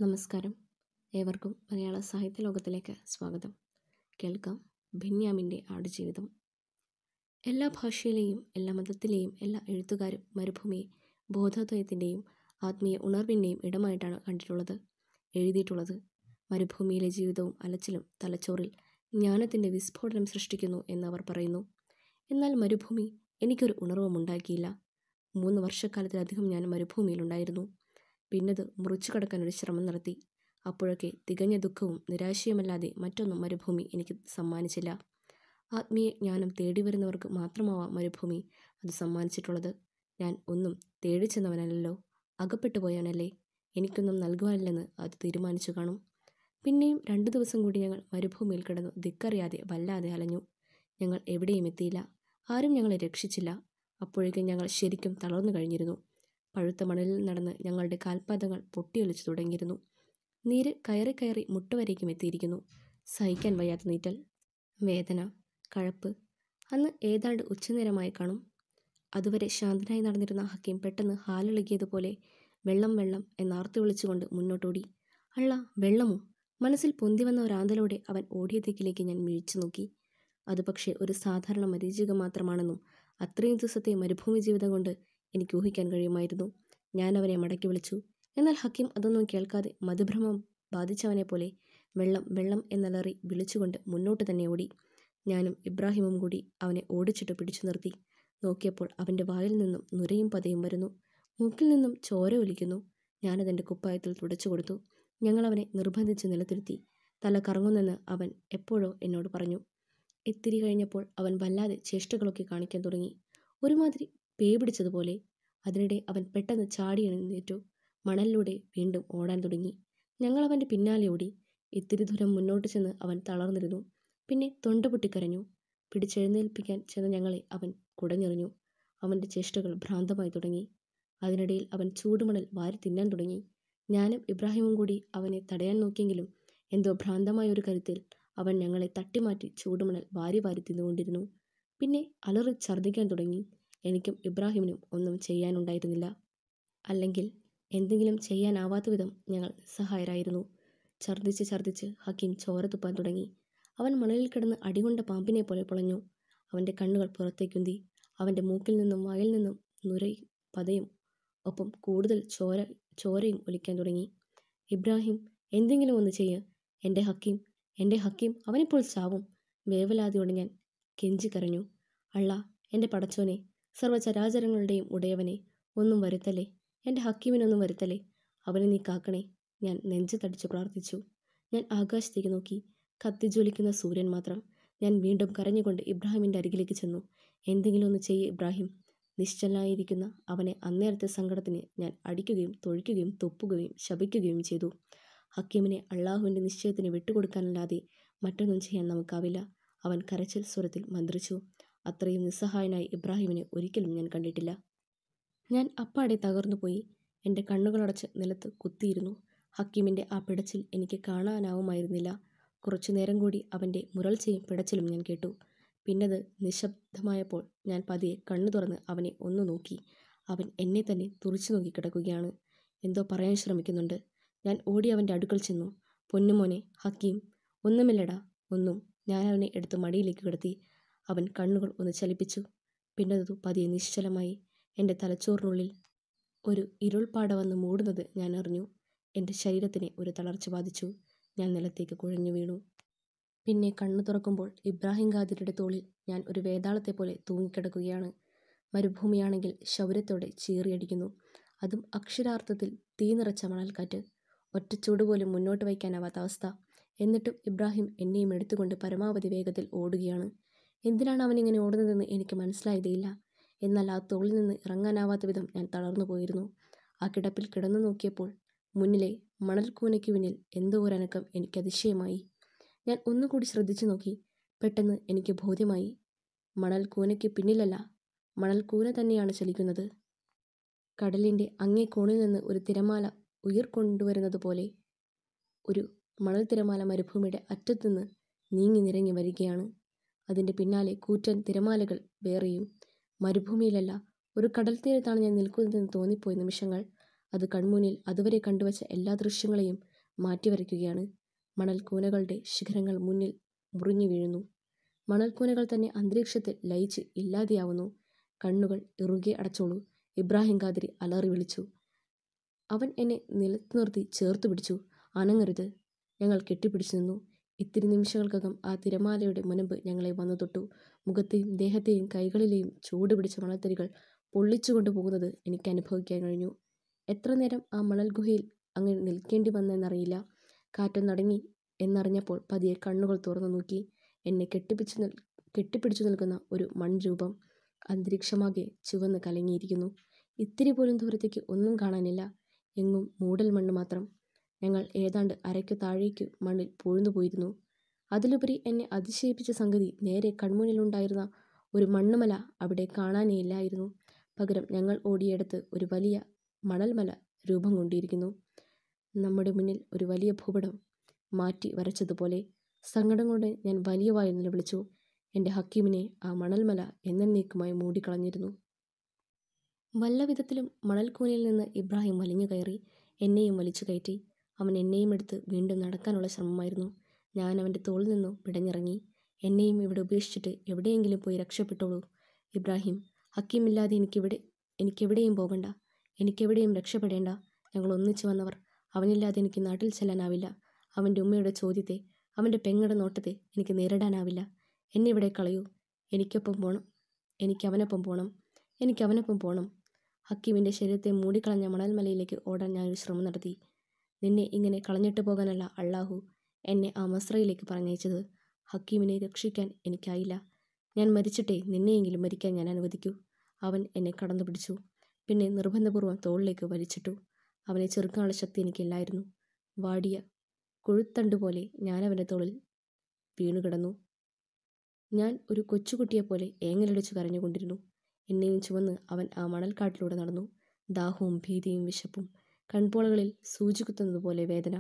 നമസ്കാരം ഏവർക്കും മലയാള സാഹിത്യ ലോകത്തിലേക്ക് സ്വാഗതം കേൾക്കാം ബെന്യാമിൻ്റെ ആടുജീവിതം എല്ലാ ഭാഷയിലെയും എല്ലാ മതത്തിലെയും എല്ലാ എഴുത്തുകാരും മരുഭൂമിയെ ബോധോദയത്തിൻ്റെയും ആത്മീയ ഉണർവിൻ്റെയും ഇടമായിട്ടാണ് കണ്ടിട്ടുള്ളത് എഴുതിയിട്ടുള്ളത് മരുഭൂമിയിലെ ജീവിതവും അലച്ചിലും തലച്ചോറിൽ ജ്ഞാനത്തിൻ്റെ വിസ്ഫോടനം സൃഷ്ടിക്കുന്നു എന്നവർ പറയുന്നു എന്നാൽ മരുഭൂമി എനിക്കൊരു ഉണർവും ഉണ്ടാക്കിയില്ല മൂന്ന് വർഷക്കാലത്തിലധികം ഞാൻ മരുഭൂമിയിലുണ്ടായിരുന്നു പിന്നത് മുറിച്ചു കടക്കാൻ ഒരു ശ്രമം നടത്തി അപ്പോഴൊക്കെ തികഞ്ഞ ദുഃഖവും നിരാശയുമല്ലാതെ മറ്റൊന്നും മരുഭൂമി എനിക്ക് സമ്മാനിച്ചില്ല ആത്മീയ ജ്ഞാനം തേടി വരുന്നവർക്ക് മാത്രമാവാം മരുഭൂമി അത് സമ്മാനിച്ചിട്ടുള്ളത് ഞാൻ ഒന്നും തേടി ചെന്നവനല്ലല്ലോ അകപ്പെട്ടു പോയവനല്ലേ എനിക്കൊന്നും നൽകുവാനില്ലെന്ന് അത് തീരുമാനിച്ചു കാണും പിന്നെയും രണ്ടു ദിവസം കൂടി ഞങ്ങൾ മരുഭൂമിയിൽ കിടന്നു ദിക്കറിയാതെ വല്ലാതെ അലഞ്ഞു ഞങ്ങൾ എവിടെയും എത്തിയില്ല ആരും ഞങ്ങളെ രക്ഷിച്ചില്ല അപ്പോഴേക്കും ഞങ്ങൾ ശരിക്കും തളർന്നു കഴിഞ്ഞിരുന്നു പഴുത്ത മണലിൽ നടന്ന് ഞങ്ങളുടെ കാൽപാദങ്ങൾ പൊട്ടിയൊലിച്ചു തുടങ്ങിയിരുന്നു നീര് കയറി കയറി മുട്ടുവരേക്കും എത്തിയിരിക്കുന്നു സഹിക്കാൻ വയ്യാത്ത നീറ്റൽ വേദന കഴപ്പ് അന്ന് ഏതാണ്ട് ഉച്ചനേരമായി കാണും അതുവരെ ശാന്തനായി നടന്നിരുന്ന ഹക്കീം പെട്ടെന്ന് ഹാലിളകിയതുപോലെ വെള്ളം വെള്ളം എന്നാർത്തി വിളിച്ചുകൊണ്ട് മുന്നോട്ടോടി അള്ള വെള്ളമോ മനസ്സിൽ പൊന്തി വന്ന ഒരാന്തലോടെ അവൻ ഓടിയ ദിക്കിലേക്ക് ഞാൻ മിഴിച്ചു നോക്കി അത് പക്ഷേ ഒരു സാധാരണ മരീചിക മാത്രമാണെന്നും അത്രയും ദിവസത്തെ മരുഭൂമി ജീവിതം കൊണ്ട് എനിക്ക് ഊഹിക്കാൻ കഴിയുമായിരുന്നു ഞാൻ അവനെ മടക്കി വിളിച്ചു എന്നാൽ ഹക്കീം അതൊന്നും കേൾക്കാതെ മധുഭ്രമം ബാധിച്ചവനെ പോലെ വെള്ളം വെള്ളം എന്നലറി വിളിച്ചുകൊണ്ട് മുന്നോട്ട് തന്നെ ഓടി ഞാനും ഇബ്രാഹിമും കൂടി അവനെ ഓടിച്ചിട്ട് പിടിച്ചു നിർത്തി നോക്കിയപ്പോൾ അവൻ്റെ വായിൽ നിന്നും നുരയും പതയും വരുന്നു മൂക്കിൽ നിന്നും ചോര ഒലിക്കുന്നു ഞാനതെൻ്റെ കുപ്പായത്തിൽ തുടച്ചു കൊടുത്തു ഞങ്ങൾ അവനെ നിർബന്ധിച്ച് നിലത്തിരുത്തി തല കറങ്ങുന്നെന്ന് അവൻ എപ്പോഴോ എന്നോട് പറഞ്ഞു ഇത്തിരി കഴിഞ്ഞപ്പോൾ അവൻ വല്ലാതെ ചേഷ്ടകളൊക്കെ കാണിക്കാൻ തുടങ്ങി ഒരുമാതിരി പേ പിടിച്ചതുപോലെ അതിനിടെ അവൻ പെട്ടെന്ന് ചാടി എഴുന്നേറ്റു മണലിലൂടെ വീണ്ടും ഓടാൻ തുടങ്ങി ഞങ്ങൾ അവൻ്റെ പിന്നാലെ ഓടി ഇത്തിരി ദൂരം മുന്നോട്ട് ചെന്ന് അവൻ തളർന്നിരുന്നു പിന്നെ തൊണ്ട പൊട്ടിക്കരഞ്ഞു പിടിച്ചെഴുന്നേൽപ്പിക്കാൻ ചെന്ന ഞങ്ങളെ അവൻ കുടഞ്ഞെറിഞ്ഞു അവൻ്റെ ചേഷ്ടകൾ ഭ്രാന്തമായി തുടങ്ങി അതിനിടയിൽ അവൻ ചൂടുമണൽ വാരി തിന്നാൻ തുടങ്ങി ഞാനും ഇബ്രാഹിമും കൂടി അവനെ തടയാൻ നോക്കിയെങ്കിലും എന്തോ ഭ്രാന്തമായ ഒരു കരുത്തിൽ അവൻ ഞങ്ങളെ തട്ടിമാറ്റി ചൂടുമണൽ വാരി വാരി തിന്നുകൊണ്ടിരുന്നു പിന്നെ അലറി ഛർദ്ദിക്കാൻ തുടങ്ങി എനിക്കും ഇബ്രാഹിമിനും ഒന്നും ചെയ്യാനുണ്ടായിരുന്നില്ല അല്ലെങ്കിൽ എന്തെങ്കിലും ചെയ്യാനാവാത്ത വിധം ഞങ്ങൾ നിസ്സഹായരായിരുന്നു ഛർദ്ദിച്ച് ഛർദ്ദിച്ച് ഹക്കീം ചോര തുപ്പാൻ തുടങ്ങി അവൻ മണലിൽ കിടന്ന് അടികൊണ്ട പാമ്പിനെ പോലെ പൊളഞ്ഞു അവൻ്റെ കണ്ണുകൾ പുറത്തേക്കുന്തി അവൻ്റെ മൂക്കിൽ നിന്നും വായിൽ നിന്നും നുരയും പതയും ഒപ്പം കൂടുതൽ ചോര ചോരയും ഒലിക്കാൻ തുടങ്ങി ഇബ്രാഹിം എന്തെങ്കിലും ഒന്ന് ചെയ്യ് എൻ്റെ ഹക്കീം എൻ്റെ ഹക്കീം അവനിപ്പോൾ ചാവും വേവലാതിയോടെ ഞാൻ കെഞ്ചി കരഞ്ഞു അള്ള എൻ്റെ പടച്ചോനെ സർവ്വചരാചരങ്ങളുടെയും ഉടയവനെ ഒന്നും വരുത്തല്ലേ എൻ്റെ ഹക്കീമിനൊന്നും വരുത്തല്ലേ അവനെ നീ കാക്കണേ ഞാൻ നെഞ്ചു തടിച്ചു പ്രാർത്ഥിച്ചു ഞാൻ ആകാശത്തേക്ക് നോക്കി കത്തിജ്വലിക്കുന്ന സൂര്യൻ മാത്രം ഞാൻ വീണ്ടും കരഞ്ഞുകൊണ്ട് ഇബ്രാഹിമിൻ്റെ അരികിലേക്ക് ചെന്നു എന്തെങ്കിലും ഒന്ന് ചെയ്യ് ഇബ്രാഹിം നിശ്ചലായിരിക്കുന്ന അവനെ അന്നേരത്തെ സങ്കടത്തിന് ഞാൻ അടിക്കുകയും തൊഴിക്കുകയും തുപ്പുകയും ശപിക്കുകയും ചെയ്തു ഹക്കീമിനെ അള്ളാഹുവിൻ്റെ നിശ്ചയത്തിന് വിട്ടുകൊടുക്കാനല്ലാതെ മറ്റൊന്നും ചെയ്യാൻ നമുക്കാവില്ല അവൻ കരച്ചിൽ സ്വരത്തിൽ മന്ത്രിച്ചു അത്രയും നിസ്സഹായനായി ഇബ്രാഹിമിനെ ഒരിക്കലും ഞാൻ കണ്ടിട്ടില്ല ഞാൻ അപ്പാടെ തകർന്നുപോയി എൻ്റെ കണ്ണുകളടച്ച് നിലത്ത് കുത്തിയിരുന്നു ഹക്കീമിൻ്റെ ആ പിടച്ചിൽ എനിക്ക് കാണാനാവുമായിരുന്നില്ല കുറച്ചു നേരം കൂടി അവൻ്റെ മുരൾച്ചയും പിടച്ചിലും ഞാൻ കേട്ടു പിന്നത് നിശബ്ദമായപ്പോൾ ഞാൻ പതിയെ കണ്ണു തുറന്ന് അവനെ ഒന്ന് നോക്കി അവൻ എന്നെ തന്നെ തുറിച്ചു നോക്കി കിടക്കുകയാണ് എന്തോ പറയാൻ ശ്രമിക്കുന്നുണ്ട് ഞാൻ ഓടി അവൻ്റെ അടുക്കൽ ചെന്നു പൊന്നുമോനെ ഹക്കീം ഒന്നുമില്ലടാ ഒന്നും ഞാൻ അവനെ എടുത്ത് മടിയിലേക്ക് കിടത്തി അവൻ കണ്ണുകൾ ഒന്ന് ചലിപ്പിച്ചു പിന്നതു പതിയെ നിശ്ചലമായി എൻ്റെ തലച്ചോറിനുള്ളിൽ ഒരു ഇരുൾപ്പാട വന്ന് മൂടുന്നത് ഞാൻ അറിഞ്ഞു എൻ്റെ ശരീരത്തിന് ഒരു തളർച്ച ബാധിച്ചു ഞാൻ നിലത്തേക്ക് കുഴഞ്ഞു വീണു പിന്നെ കണ്ണു തുറക്കുമ്പോൾ ഇബ്രാഹിം ഖാദിരുടെ തോളിൽ ഞാൻ ഒരു വേതാളത്തെ പോലെ തൂങ്ങിക്കിടക്കുകയാണ് മരുഭൂമിയാണെങ്കിൽ ശൗര്യത്തോടെ ചീറിയടിക്കുന്നു അതും അക്ഷരാർത്ഥത്തിൽ തീ നിറച്ച മണൽക്കാറ്റ് ഒറ്റച്ചൂട് പോലും മുന്നോട്ട് വയ്ക്കാനാവാത്ത അവസ്ഥ എന്നിട്ടും ഇബ്രാഹിം എന്നെയും എടുത്തുകൊണ്ട് പരമാവധി വേഗത്തിൽ ഓടുകയാണ് എന്തിനാണ് അവനിങ്ങനെ ഓടുന്നതെന്ന് എനിക്ക് മനസ്സിലായതേയില്ല എന്നാൽ ആ തോളിൽ നിന്ന് ഇറങ്ങാനാവാത്ത വിധം ഞാൻ തളർന്നു പോയിരുന്നു ആ കിടപ്പിൽ കിടന്നു നോക്കിയപ്പോൾ മുന്നിലെ മണൽക്കൂനയ്ക്ക് പിന്നിൽ എന്തോ ഒരനക്കം എനിക്ക് അതിശയമായി ഞാൻ ഒന്നുകൂടി ശ്രദ്ധിച്ചു നോക്കി പെട്ടെന്ന് എനിക്ക് ബോധ്യമായി മണൽ കൂനയ്ക്ക് പിന്നിലല്ല മണൽ കൂന തന്നെയാണ് ചലിക്കുന്നത് കടലിൻ്റെ അങ്ങേ കോണിൽ നിന്ന് ഒരു തിരമാല ഉയർക്കൊണ്ടുവരുന്നത് പോലെ ഒരു മണൽ തിരമാല മരുഭൂമിയുടെ അറ്റത്തുനിന്ന് നീങ്ങി നിരങ്ങി വരികയാണ് അതിൻ്റെ പിന്നാലെ കൂറ്റൻ തിരമാലകൾ വേറെയും മരുഭൂമിയിലല്ല ഒരു കടൽ തീരത്താണ് ഞാൻ നിൽക്കുന്നതെന്ന് തോന്നിപ്പോയ നിമിഷങ്ങൾ അത് കൺമുന്നിൽ അതുവരെ കണ്ടുവച്ച എല്ലാ ദൃശ്യങ്ങളെയും മാറ്റിവരയ്ക്കുകയാണ് മണൽക്കൂനകളുടെ ശിഖരങ്ങൾ മുന്നിൽ മുറിഞ്ഞു വീഴുന്നു മണൽക്കൂനകൾ തന്നെ അന്തരീക്ഷത്തിൽ ലയിച്ച് ഇല്ലാതെയാവുന്നു കണ്ണുകൾ ഇറുകെ അടച്ചോളൂ ഇബ്രാഹിം ഖാദിരി അലറി വിളിച്ചു അവൻ എന്നെ നിലത്ത് നിർത്തി ചേർത്തു പിടിച്ചു അനങ്ങരുത് ഞങ്ങൾ കെട്ടിപ്പിടിച്ചു നിന്നു ഇത്തിരി നിമിഷങ്ങൾക്കകം ആ തിരമാലയുടെ മുനമ്പ് ഞങ്ങളെ വന്നു തൊട്ടു മുഖത്തെയും ദേഹത്തെയും കൈകളിലെയും ചൂട് പിടിച്ച മണൽത്തരികൾ പൊള്ളിച്ചുകൊണ്ട് പോകുന്നത് എനിക്ക് അനുഭവിക്കാൻ കഴിഞ്ഞു എത്ര നേരം ആ മണൽ ഗുഹയിൽ അങ്ങനെ നിൽക്കേണ്ടി വന്നെന്നറിയില്ല കാറ്റൊന്നടങ്ങി എന്നറിഞ്ഞപ്പോൾ പതിയെ കണ്ണുകൾ തുറന്നു നോക്കി എന്നെ കെട്ടിപ്പിടിച്ചു നിൽ കെട്ടിപ്പിടിച്ചു നിൽക്കുന്ന ഒരു മൺരൂപം അന്തരീക്ഷമാകെ ചുവന്ന് കലങ്ങിയിരിക്കുന്നു ഇത്തിരി പോലും ദൂരത്തേക്ക് ഒന്നും കാണാനില്ല എങ്ങും മൂടൽ മണ്ണ് മാത്രം ഞങ്ങൾ ഏതാണ്ട് അരയ്ക്കു താഴേക്ക് മണ്ണിൽ പൂഴ്ന്നു പോയിരുന്നു അതിലുപരി എന്നെ അതിശയിപ്പിച്ച സംഗതി നേരെ കൺമുന്നിലുണ്ടായിരുന്ന ഒരു മണ്ണുമല അവിടെ കാണാനേയില്ലായിരുന്നു പകരം ഞങ്ങൾ ഓടിയെടുത്ത് ഒരു വലിയ മണൽമല രൂപം കൊണ്ടിരിക്കുന്നു നമ്മുടെ മുന്നിൽ ഒരു വലിയ ഭൂപടം മാറ്റി വരച്ചതുപോലെ സങ്കടം കൊണ്ട് ഞാൻ വലിയ വായിൽ നിലവിളിച്ചു എൻ്റെ ഹക്കീമിനെ ആ മണൽമല എന്നേക്കുമായി മൂടിക്കളഞ്ഞിരുന്നു വല്ല വിധത്തിലും മണൽക്കൂനയിൽ നിന്ന് ഇബ്രാഹിം വലിഞ്ഞു കയറി എന്നെയും വലിച്ചു കയറ്റി അവൻ എന്നെയും എടുത്ത് വീണ്ടും നടക്കാനുള്ള ശ്രമമായിരുന്നു ഞാൻ അവൻ്റെ തോളിൽ നിന്നും പിടഞ്ഞിറങ്ങി എന്നെയും ഇവിടെ ഉപേക്ഷിച്ചിട്ട് എവിടെയെങ്കിലും പോയി രക്ഷപ്പെട്ടോളൂ ഇബ്രാഹിം ഹക്കീമില്ലാതെ എനിക്കിവിടെ എനിക്കെവിടെയും പോകണ്ട എനിക്കെവിടെയും രക്ഷപ്പെടേണ്ട ഞങ്ങൾ ഒന്നിച്ചു വന്നവർ അവനില്ലാതെ എനിക്ക് നാട്ടിൽ ചെല്ലാനാവില്ല അവൻ്റെ ഉമ്മയുടെ ചോദ്യത്തെ അവൻ്റെ പെങ്ങടെ നോട്ടത്തെ എനിക്ക് നേരിടാനാവില്ല എന്നെ ഇവിടെ കളയൂ എനിക്കൊപ്പം പോകണം എനിക്ക് അവനൊപ്പം പോകണം എനിക്ക് അവനൊപ്പം പോകണം ഹക്കീമിൻ്റെ ശരീരത്തെ മൂടിക്കളഞ്ഞ മണൽമലയിലേക്ക് ഓടാൻ ഞാനൊരു ശ്രമം നടത്തി നിന്നെ ഇങ്ങനെ കളഞ്ഞിട്ട് പോകാനല്ല അള്ളാഹു എന്നെ ആ മസ്രയിലേക്ക് പറഞ്ഞയച്ചത് ഹക്കീമിനെ രക്ഷിക്കാൻ എനിക്കായില്ല ഞാൻ മരിച്ചിട്ടേ നിന്നെയെങ്കിലും മരിക്കാൻ ഞാൻ അനുവദിക്കൂ അവൻ എന്നെ കടന്നു പിടിച്ചു പിന്നെ നിർബന്ധപൂർവ്വം തോളിലേക്ക് വലിച്ചിട്ടു അവനെ ചെറുക്കാനുള്ള ശക്തി എനിക്കില്ലായിരുന്നു വാടിയ കൊഴുത്തണ്ട് പോലെ ഞാൻ അവൻ്റെ തോളിൽ വീണുകിടന്നു ഞാൻ ഒരു കൊച്ചുകുട്ടിയെപ്പോലെ ഏങ്ങലടിച്ചു കരഞ്ഞുകൊണ്ടിരുന്നു എന്നെയും ചുവന്ന് അവൻ ആ മണൽക്കാട്ടിലൂടെ നടന്നു ദാഹവും ഭീതിയും വിശപ്പും കൺപോളകളിൽ സൂചി കുത്തുന്നതുപോലെ വേദന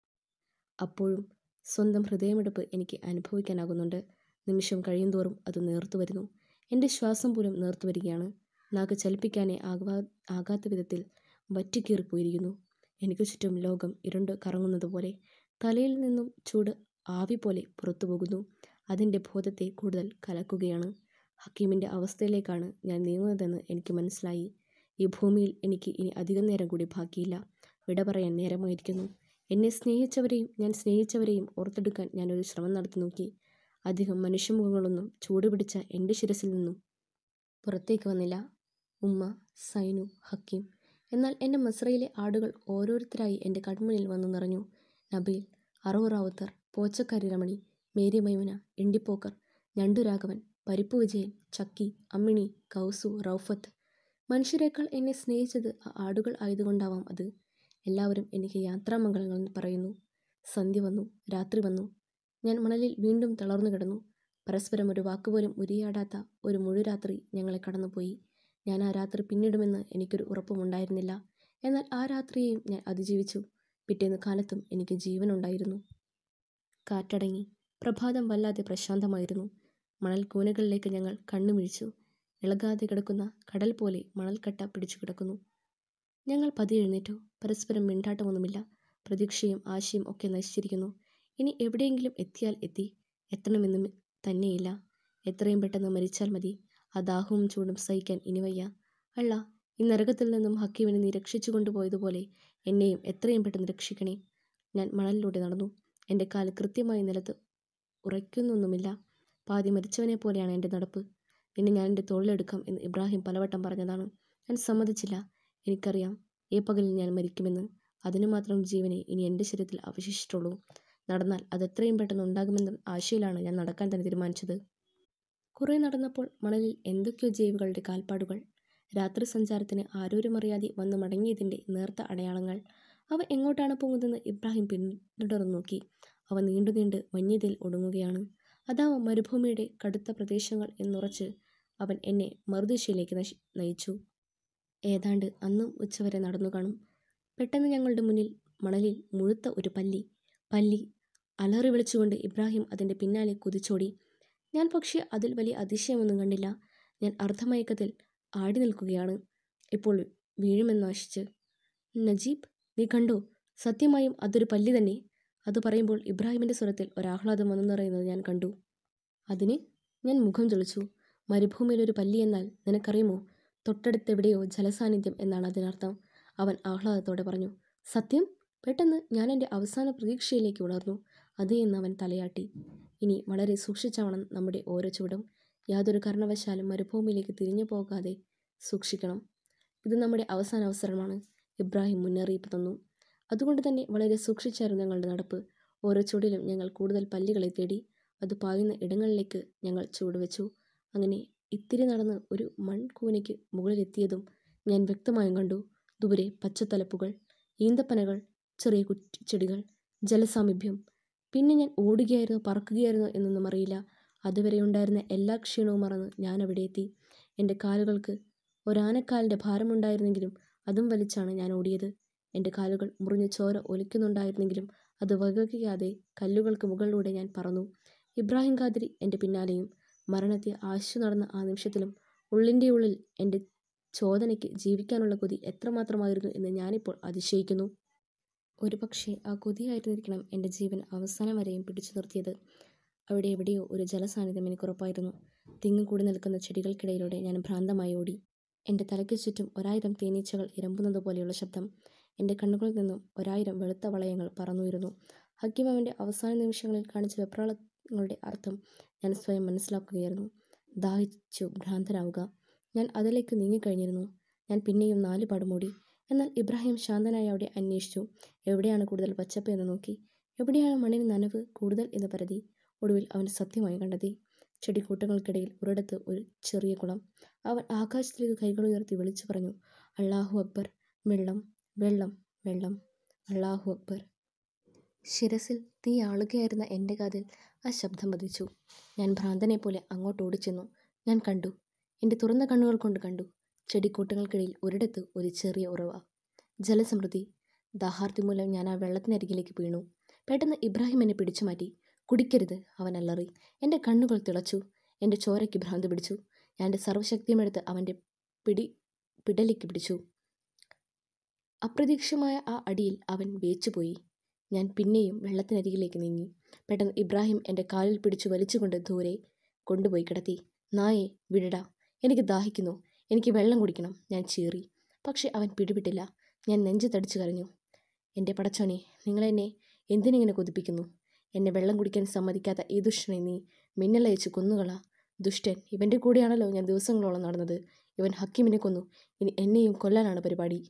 അപ്പോഴും സ്വന്തം ഹൃദയമിടിപ്പ് എനിക്ക് അനുഭവിക്കാനാകുന്നുണ്ട് നിമിഷം കഴിയുന്തോറും അത് നേർത്തു വരുന്നു എൻ്റെ ശ്വാസം പോലും നേർത്തു വരികയാണ് നാക്ക് ചലിപ്പിക്കാനേ ആകാ ആകാത്ത വിധത്തിൽ വറ്റിക്കീറിപ്പോയിരിക്കുന്നു എനിക്ക് ചുറ്റും ലോകം ഇരുണ്ട് കറങ്ങുന്നത് പോലെ തലയിൽ നിന്നും ചൂട് ആവി പോലെ പുറത്തു പോകുന്നു അതിൻ്റെ ബോധത്തെ കൂടുതൽ കലക്കുകയാണ് ഹക്കീമിൻ്റെ അവസ്ഥയിലേക്കാണ് ഞാൻ നീങ്ങുന്നതെന്ന് എനിക്ക് മനസ്സിലായി ഈ ഭൂമിയിൽ എനിക്ക് ഇനി അധികം നേരം കൂടി ബാക്കിയില്ല വിട പറയാൻ നേരമായിരിക്കുന്നു എന്നെ സ്നേഹിച്ചവരെയും ഞാൻ സ്നേഹിച്ചവരെയും ഓർത്തെടുക്കാൻ ഞാനൊരു ശ്രമം നടത്തി നോക്കി അധികം മനുഷ്യമുഖങ്ങളൊന്നും ചൂടുപിടിച്ച എൻ്റെ ശിരസിൽ നിന്നും പുറത്തേക്ക് വന്നില്ല ഉമ്മ സൈനു ഹക്കീം എന്നാൽ എൻ്റെ മസ്രയിലെ ആടുകൾ ഓരോരുത്തരായി എൻ്റെ കൺമുന്നിൽ വന്നു നിറഞ്ഞു നബീൽ അറവുറാവുത്തർ പോച്ചക്കാരി രമണി മേരി മൈമുന ഇണ്ടിപ്പോക്കർ ഞണ്ടുരാഘവൻ പരിപ്പ് വിജയൻ ചക്കി അമ്മിണി കൗസു റൌഫത്ത് മനുഷ്യരെക്കാൾ എന്നെ സ്നേഹിച്ചത് ആ ആടുകൾ ആയതുകൊണ്ടാവാം അത് എല്ലാവരും എനിക്ക് യാത്രാമംഗളങ്ങൾ പറയുന്നു സന്ധ്യ വന്നു രാത്രി വന്നു ഞാൻ മണലിൽ വീണ്ടും തളർന്നു കിടന്നു പരസ്പരം ഒരു വാക്കുപോലും ഉരിയാടാത്ത ഒരു മുഴുരാത്രി ഞങ്ങളെ കടന്നുപോയി ഞാൻ ആ രാത്രി പിന്നിടുമെന്ന് എനിക്കൊരു ഉറപ്പുമുണ്ടായിരുന്നില്ല എന്നാൽ ആ രാത്രിയെയും ഞാൻ അതിജീവിച്ചു പിറ്റേന്ന് കാലത്തും എനിക്ക് ജീവനുണ്ടായിരുന്നു കാറ്റടങ്ങി പ്രഭാതം വല്ലാതെ പ്രശാന്തമായിരുന്നു മണൽ കൂനകളിലേക്ക് ഞങ്ങൾ കണ്ണുമിഴിച്ചു ഇളകാതെ കിടക്കുന്ന കടൽ പോലെ മണൽക്കട്ട പിടിച്ചു കിടക്കുന്നു ഞങ്ങൾ പതിയെ എഴുന്നേറ്റു പരസ്പരം മിണ്ടാട്ടമൊന്നുമില്ല പ്രതീക്ഷയും ആശയും ഒക്കെ നശിച്ചിരിക്കുന്നു ഇനി എവിടെയെങ്കിലും എത്തിയാൽ എത്തി എത്തണമെന്നും തന്നെയില്ല എത്രയും പെട്ടെന്ന് മരിച്ചാൽ മതി ആ ദാഹവും ചൂടും സഹിക്കാൻ ഇനി വയ്യ അല്ല ഈ നരകത്തിൽ നിന്നും ഹക്കീമിനെ നീ രക്ഷിച്ചു കൊണ്ടുപോയതുപോലെ എന്നെയും എത്രയും പെട്ടെന്ന് രക്ഷിക്കണേ ഞാൻ മണലിലൂടെ നടന്നു എൻ്റെ കാൽ കൃത്യമായി നിലത്ത് ഉറയ്ക്കുന്നൊന്നുമില്ല പാതി മരിച്ചവനെ പോലെയാണ് എൻ്റെ നടപ്പ് പിന്നെ ഞാൻ എൻ്റെ തോളിലെടുക്കാം എന്ന് ഇബ്രാഹിം പലവട്ടം പറഞ്ഞതാണ് ഞാൻ സമ്മതിച്ചില്ല എനിക്കറിയാം ഈ പകലിൽ ഞാൻ മരിക്കുമെന്ന് അതിനു മാത്രം ജീവനെ ഇനി എൻ്റെ ശരീരത്തിൽ അവശേഷിച്ചിട്ടുള്ളൂ നടന്നാൽ അത് എത്രയും പെട്ടെന്ന് ഉണ്ടാകുമെന്ന ആശയിലാണ് ഞാൻ നടക്കാൻ തന്നെ തീരുമാനിച്ചത് കുറേ നടന്നപ്പോൾ മണലിൽ എന്തൊക്കെയോ ജീവികളുടെ കാൽപ്പാടുകൾ രാത്രി സഞ്ചാരത്തിന് ആരോരുമറിയാതെ വന്ന് മടങ്ങിയതിൻ്റെ നേർത്ത അടയാളങ്ങൾ അവ എങ്ങോട്ടാണ് പോകുന്നതെന്ന് ഇബ്രാഹിം പിന്തുടർന്നു നോക്കി അവ നീണ്ടു നീണ്ട് വന്യതയിൽ ഒടുങ്ങുകയാണ് അതാവ മരുഭൂമിയുടെ കടുത്ത പ്രദേശങ്ങൾ എന്നുറച്ച് അവൻ എന്നെ മറുദിശയിലേക്ക് നശി നയിച്ചു ഏതാണ്ട് അന്നും ഉച്ചവരെ നടന്നു കാണും പെട്ടെന്ന് ഞങ്ങളുടെ മുന്നിൽ മണലിൽ മുഴുത്ത ഒരു പല്ലി പല്ലി അലറി വിളിച്ചുകൊണ്ട് ഇബ്രാഹിം അതിൻ്റെ പിന്നാലെ കുതിച്ചോടി ഞാൻ പക്ഷേ അതിൽ വലിയ അതിശയമൊന്നും കണ്ടില്ല ഞാൻ അർദ്ധമയക്കത്തിൽ ആടി നിൽക്കുകയാണ് ഇപ്പോൾ വീഴുമെന്ന് ആശിച്ച് നജീബ് നീ കണ്ടോ സത്യമായും അതൊരു പല്ലി തന്നെ അത് പറയുമ്പോൾ ഇബ്രാഹിമിൻ്റെ സ്വരത്തിൽ ഒരാഹ്ലാദം വന്നു നിറയുന്നത് ഞാൻ കണ്ടു അതിന് ഞാൻ മുഖം ചൊളിച്ചു മരുഭൂമിയിലൊരു പല്ലി എന്നാൽ നിനക്കറിയുമോ തൊട്ടടുത്തെവിടെയോ ജലസാന്നിധ്യം എന്നാണ് അതിനർത്ഥം അവൻ ആഹ്ലാദത്തോടെ പറഞ്ഞു സത്യം പെട്ടെന്ന് ഞാൻ എൻ്റെ അവസാന പ്രതീക്ഷയിലേക്ക് ഉണർന്നു അതേ എന്ന് അവൻ തലയാട്ടി ഇനി വളരെ സൂക്ഷിച്ചാവണം നമ്മുടെ ഓരോ ചുവടും യാതൊരു കാരണവശാലും മരുഭൂമിയിലേക്ക് തിരിഞ്ഞു പോകാതെ സൂക്ഷിക്കണം ഇത് നമ്മുടെ അവസാന അവസരമാണ് ഇബ്രാഹിം മുന്നറിയിപ്പ് തന്നു അതുകൊണ്ട് തന്നെ വളരെ സൂക്ഷിച്ചായിരുന്നു ഞങ്ങളുടെ നടപ്പ് ഓരോ ചുവടിലും ഞങ്ങൾ കൂടുതൽ പല്ലികളെ തേടി അത് പായുന്ന ഇടങ്ങളിലേക്ക് ഞങ്ങൾ ചുവടുവെച്ചു അങ്ങനെ ഇത്തിരി നടന്ന് ഒരു മൺകൂനയ്ക്ക് മുകളിലെത്തിയതും ഞാൻ വ്യക്തമായും കണ്ടു ദൂരെ പച്ചത്തലപ്പുകൾ ഈന്തപ്പനകൾ ചെറിയ കുറ്റിച്ചെടികൾ ജലസാമീപ്യം പിന്നെ ഞാൻ ഓടുകയായിരുന്നോ പറക്കുകയായിരുന്നോ എന്നൊന്നും അറിയില്ല അതുവരെ ഉണ്ടായിരുന്ന എല്ലാ ക്ഷീണവും മറന്ന് ഞാൻ അവിടെ എത്തി എൻ്റെ കാലുകൾക്ക് ഒരാനക്കാലിൻ്റെ ഭാരമുണ്ടായിരുന്നെങ്കിലും അതും വലിച്ചാണ് ഞാൻ ഓടിയത് എൻ്റെ കാലുകൾ മുറിഞ്ഞ് ചോര ഒലിക്കുന്നുണ്ടായിരുന്നെങ്കിലും അത് വകവയ്ക്കാതെ കല്ലുകൾക്ക് മുകളിലൂടെ ഞാൻ പറന്നു ഇബ്രാഹിം ഖാദിരി എൻ്റെ പിന്നാലെയും മരണത്തെ ആശു നടന്ന ആ നിമിഷത്തിലും ഉള്ളിൻ്റെ ഉള്ളിൽ എൻ്റെ ചോദനയ്ക്ക് ജീവിക്കാനുള്ള കൊതി എത്രമാത്രമായിരുന്നു എന്ന് ഞാനിപ്പോൾ അതിശയിക്കുന്നു ഒരുപക്ഷെ ആ കൊതിയായിരുന്നിരിക്കണം എൻ്റെ ജീവൻ അവസാനം വരെയും പിടിച്ചു നിർത്തിയത് അവിടെ എവിടെയോ ഒരു ജലസാന്നിധ്യം എനിക്കുറപ്പായിരുന്നു തിങ്ങിക്കൂടി നിൽക്കുന്ന ചെടികൾക്കിടയിലൂടെ ഞാൻ ഭ്രാന്തമായി ഓടി എൻ്റെ തലയ്ക്ക് ചുറ്റും ഒരായിരം തേനീച്ചകൾ ഇരമ്പുന്നത് പോലെയുള്ള ശബ്ദം എൻ്റെ കണ്ണുകളിൽ നിന്നും ഒരായിരം വെളുത്ത വളയങ്ങൾ പറന്നുയരുന്നു ഹക്കിം അവൻ്റെ അവസാന നിമിഷങ്ങളിൽ കാണിച്ച വെപ്രാളങ്ങളുടെ അർത്ഥം ഞാൻ സ്വയം മനസ്സിലാക്കുകയായിരുന്നു ദാഹിച്ചു ഭ്രാന്തനാവുക ഞാൻ അതിലേക്ക് നീങ്ങിക്കഴിഞ്ഞിരുന്നു ഞാൻ പിന്നെയും നാല് പാടുമോടി എന്നാൽ ഇബ്രാഹിം ശാന്തനായി അവിടെ അന്വേഷിച്ചു എവിടെയാണ് കൂടുതൽ പച്ചപ്പ് എന്ന് നോക്കി എവിടെയാണ് മണ്ണിന് നനവ് കൂടുതൽ എന്ന് പരതി ഒടുവിൽ അവൻ സത്യമായി കണ്ടെത്തി ചെടിക്കൂട്ടങ്ങൾക്കിടയിൽ ഒരിടത്ത് ഒരു ചെറിയ കുളം അവൻ ആകാശത്തിലേക്ക് കൈകൾ ഉയർത്തി വിളിച്ചു പറഞ്ഞു അള്ളാഹു അക്ബർ വെള്ളം വെള്ളം വെള്ളം അള്ളാഹു അക്ബർ ശിരസിൽ തീ ആളുകയായിരുന്ന എൻ്റെ കാതിൽ ആ ശബ്ദം പതിച്ചു ഞാൻ ഭ്രാന്തനെ പോലെ അങ്ങോട്ട് ഓടിച്ചെന്നു ഞാൻ കണ്ടു എൻ്റെ തുറന്ന കണ്ണുകൾ കൊണ്ട് കണ്ടു ചെടിക്കൂട്ടങ്ങൾക്കിടയിൽ ഒരിടത്ത് ഒരു ചെറിയ ഉറവ ജലസമൃദ്ധി ദാഹാർത്തി മൂലം ഞാൻ ആ വെള്ളത്തിനരികിലേക്ക് വീണു പെട്ടെന്ന് ഇബ്രാഹിം എന്നെ പിടിച്ചു മാറ്റി കുടിക്കരുത് അവൻ അല്ലറി എൻ്റെ കണ്ണുകൾ തിളച്ചു എൻ്റെ ചോരയ്ക്ക് ഭ്രാന്ത് പിടിച്ചു ഞാൻ എൻ്റെ സർവ്വശക്തിയുമെടുത്ത് അവൻ്റെ പിടി പിടലിക്ക് പിടിച്ചു അപ്രതീക്ഷിതമായ ആ അടിയിൽ അവൻ വേച്ചുപോയി ഞാൻ പിന്നെയും വെള്ളത്തിനരികിലേക്ക് നീങ്ങി പെട്ടെന്ന് ഇബ്രാഹിം എൻ്റെ കാലിൽ പിടിച്ചു വലിച്ചുകൊണ്ട് ദൂരെ കൊണ്ടുപോയി കിടത്തി നായെ വിടടാ എനിക്ക് ദാഹിക്കുന്നു എനിക്ക് വെള്ളം കുടിക്കണം ഞാൻ ചീറി പക്ഷെ അവൻ പിടിവിട്ടില്ല ഞാൻ നെഞ്ചു തടിച്ചു കരഞ്ഞു എൻ്റെ പടച്ചോനെ നിങ്ങളെന്നെ എന്തിനിങ്ങനെ കൊതിപ്പിക്കുന്നു എന്നെ വെള്ളം കുടിക്കാൻ സമ്മതിക്കാത്ത ഈ ദുഷ്ടനെ നീ മിന്നലയച്ച് കൊന്നുകളാ ദുഷ്ടൻ ഇവൻ്റെ കൂടെയാണല്ലോ ഞാൻ ദിവസങ്ങളോളം നടന്നത് ഇവൻ ഹക്കീമിനെ കൊന്നു ഇനി എന്നെയും കൊല്ലാനാണ് പരിപാടി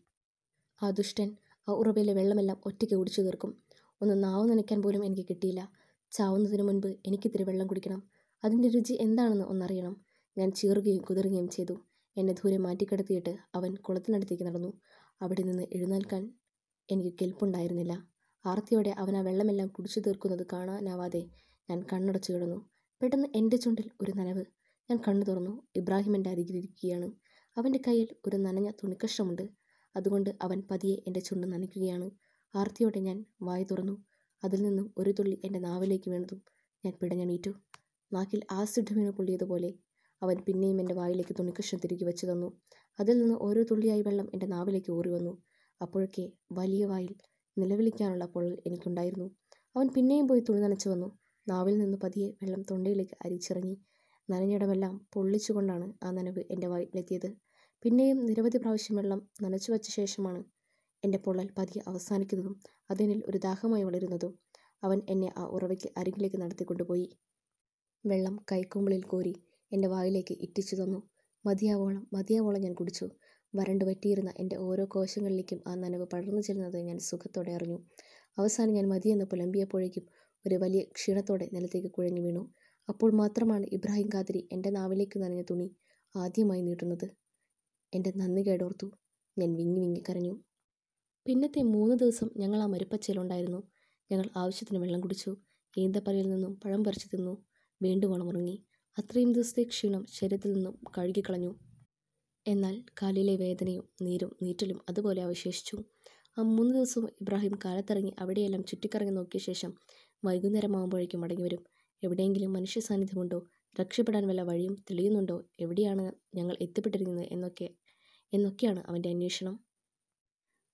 ആ ദുഷ്ടൻ ആ ഉറവയിലെ വെള്ളമെല്ലാം ഒറ്റയ്ക്ക് കുടിച്ചു തീർക്കും ഒന്ന് നാവ് നനയ്ക്കാൻ പോലും എനിക്ക് കിട്ടിയില്ല ചാവുന്നതിന് മുൻപ് എനിക്കിത്തിരി വെള്ളം കുടിക്കണം അതിൻ്റെ രുചി എന്താണെന്ന് ഒന്നറിയണം ഞാൻ ചീറുകയും കുതിറുകയും ചെയ്തു എന്നെ ദൂരെ മാറ്റിക്കിടത്തിയിട്ട് അവൻ കുളത്തിനടുത്തേക്ക് നടന്നു അവിടെ നിന്ന് എഴുന്നേൽക്കാൻ എനിക്ക് കെൽപ്പുണ്ടായിരുന്നില്ല ആർത്തിയോടെ അവൻ ആ വെള്ളമെല്ലാം കുടിച്ചു തീർക്കുന്നത് കാണാനാവാതെ ഞാൻ കണ്ണടച്ചു കിടന്നു പെട്ടെന്ന് എൻ്റെ ചുണ്ടിൽ ഒരു നനവ് ഞാൻ കണ്ണു തുറന്നു ഇബ്രാഹിം എൻ്റെ അരികിലിരിക്കുകയാണ് അവൻ്റെ കയ്യിൽ ഒരു നനഞ്ഞ തുണിക്കഷ്ണമുണ്ട് അതുകൊണ്ട് അവൻ പതിയെ എൻ്റെ ചുണ്ട് നനയ്ക്കുകയാണ് ആർത്തിയോടെ ഞാൻ വായി തുറന്നു അതിൽ നിന്നും ഒരു തുള്ളി എൻ്റെ നാവിലേക്ക് വീണതും ഞാൻ പിടഞ്ഞെണീറ്റു നാക്കിൽ ആസിഡ് വീണ് പൊള്ളിയതുപോലെ അവൻ പിന്നെയും എൻ്റെ വായിലേക്ക് തുണിക്കഷ്ണം തിരികെ വെച്ചു തന്നു അതിൽ നിന്ന് ഓരോ തുള്ളിയായി വെള്ളം എൻ്റെ നാവിലേക്ക് ഊറി വന്നു അപ്പോഴൊക്കെ വലിയ വായിൽ നിലവിളിക്കാനുള്ള പൊള്ളൽ എനിക്കുണ്ടായിരുന്നു അവൻ പിന്നെയും പോയി തുണി നനച്ചു വന്നു നാവിൽ നിന്ന് പതിയെ വെള്ളം തൊണ്ടയിലേക്ക് അരിച്ചിറങ്ങി നനഞ്ഞിടമെല്ലാം പൊള്ളിച്ചുകൊണ്ടാണ് ആ നനവ് എൻ്റെ വായിലെത്തിയത് പിന്നെയും നിരവധി പ്രാവശ്യം വെള്ളം നനച്ചു വച്ച ശേഷമാണ് എൻ്റെ പൊള്ളൽ പതിയെ അവസാനിക്കുന്നതും അതിനിൽ ഒരു ദാഹമായി വളരുന്നതും അവൻ എന്നെ ആ ഉറവയ്ക്ക് അരികിലേക്ക് നടത്തിക്കൊണ്ടുപോയി വെള്ളം കൈക്കുമ്പിളിൽ കോരി എൻ്റെ വായിലേക്ക് ഇറ്റിച്ചു തന്നു മതിയാവോളം മതിയാവോളം ഞാൻ കുടിച്ചു വരണ്ടു വറ്റിയിരുന്ന എൻ്റെ ഓരോ കോശങ്ങളിലേക്കും ആ നനവ് പടർന്നു ചെല്ലുന്നത് ഞാൻ സുഖത്തോടെ അറിഞ്ഞു അവസാനം ഞാൻ മതിയെന്ന് പുലമ്പിയപ്പോഴേക്കും ഒരു വലിയ ക്ഷീണത്തോടെ നിലത്തേക്ക് കുഴഞ്ഞു വീണു അപ്പോൾ മാത്രമാണ് ഇബ്രാഹിം ഖാദിരി എൻ്റെ നാവിലേക്ക് നനഞ്ഞ തുണി ആദ്യമായി നീട്ടുന്നത് എൻ്റെ നന്ദി കേടോർത്തു ഞാൻ വിങ്ങി വിങ്ങി കരഞ്ഞു പിന്നത്തെ മൂന്ന് ദിവസം ഞങ്ങൾ ആ മരുപ്പച്ചയിലുണ്ടായിരുന്നു ഞങ്ങൾ ആവശ്യത്തിന് വെള്ളം കുടിച്ചു ഈന്തപ്പനയിൽ നിന്നും പഴം പറിച്ചു തിന്നു വീണ്ടും ഉണമുറങ്ങി അത്രയും ദിവസത്തെ ക്ഷീണം ശരീരത്തിൽ നിന്നും കഴുകിക്കളഞ്ഞു എന്നാൽ കാലിലെ വേദനയും നീരും നീറ്റലും അതുപോലെ അവശേഷിച്ചു ആ മൂന്ന് ദിവസവും ഇബ്രാഹിം കാലത്തിറങ്ങി അവിടെയെല്ലാം ചുറ്റിക്കറങ്ങി നോക്കിയ ശേഷം വൈകുന്നേരമാകുമ്പോഴേക്കും മടങ്ങി വരും എവിടെയെങ്കിലും മനുഷ്യ സാന്നിധ്യമുണ്ടോ രക്ഷപ്പെടാൻ വല്ല വഴിയും തെളിയുന്നുണ്ടോ എവിടെയാണ് ഞങ്ങൾ എത്തിപ്പെട്ടിരിക്കുന്നത് എന്നൊക്കെ എന്നൊക്കെയാണ് അവൻ്റെ അന്വേഷണം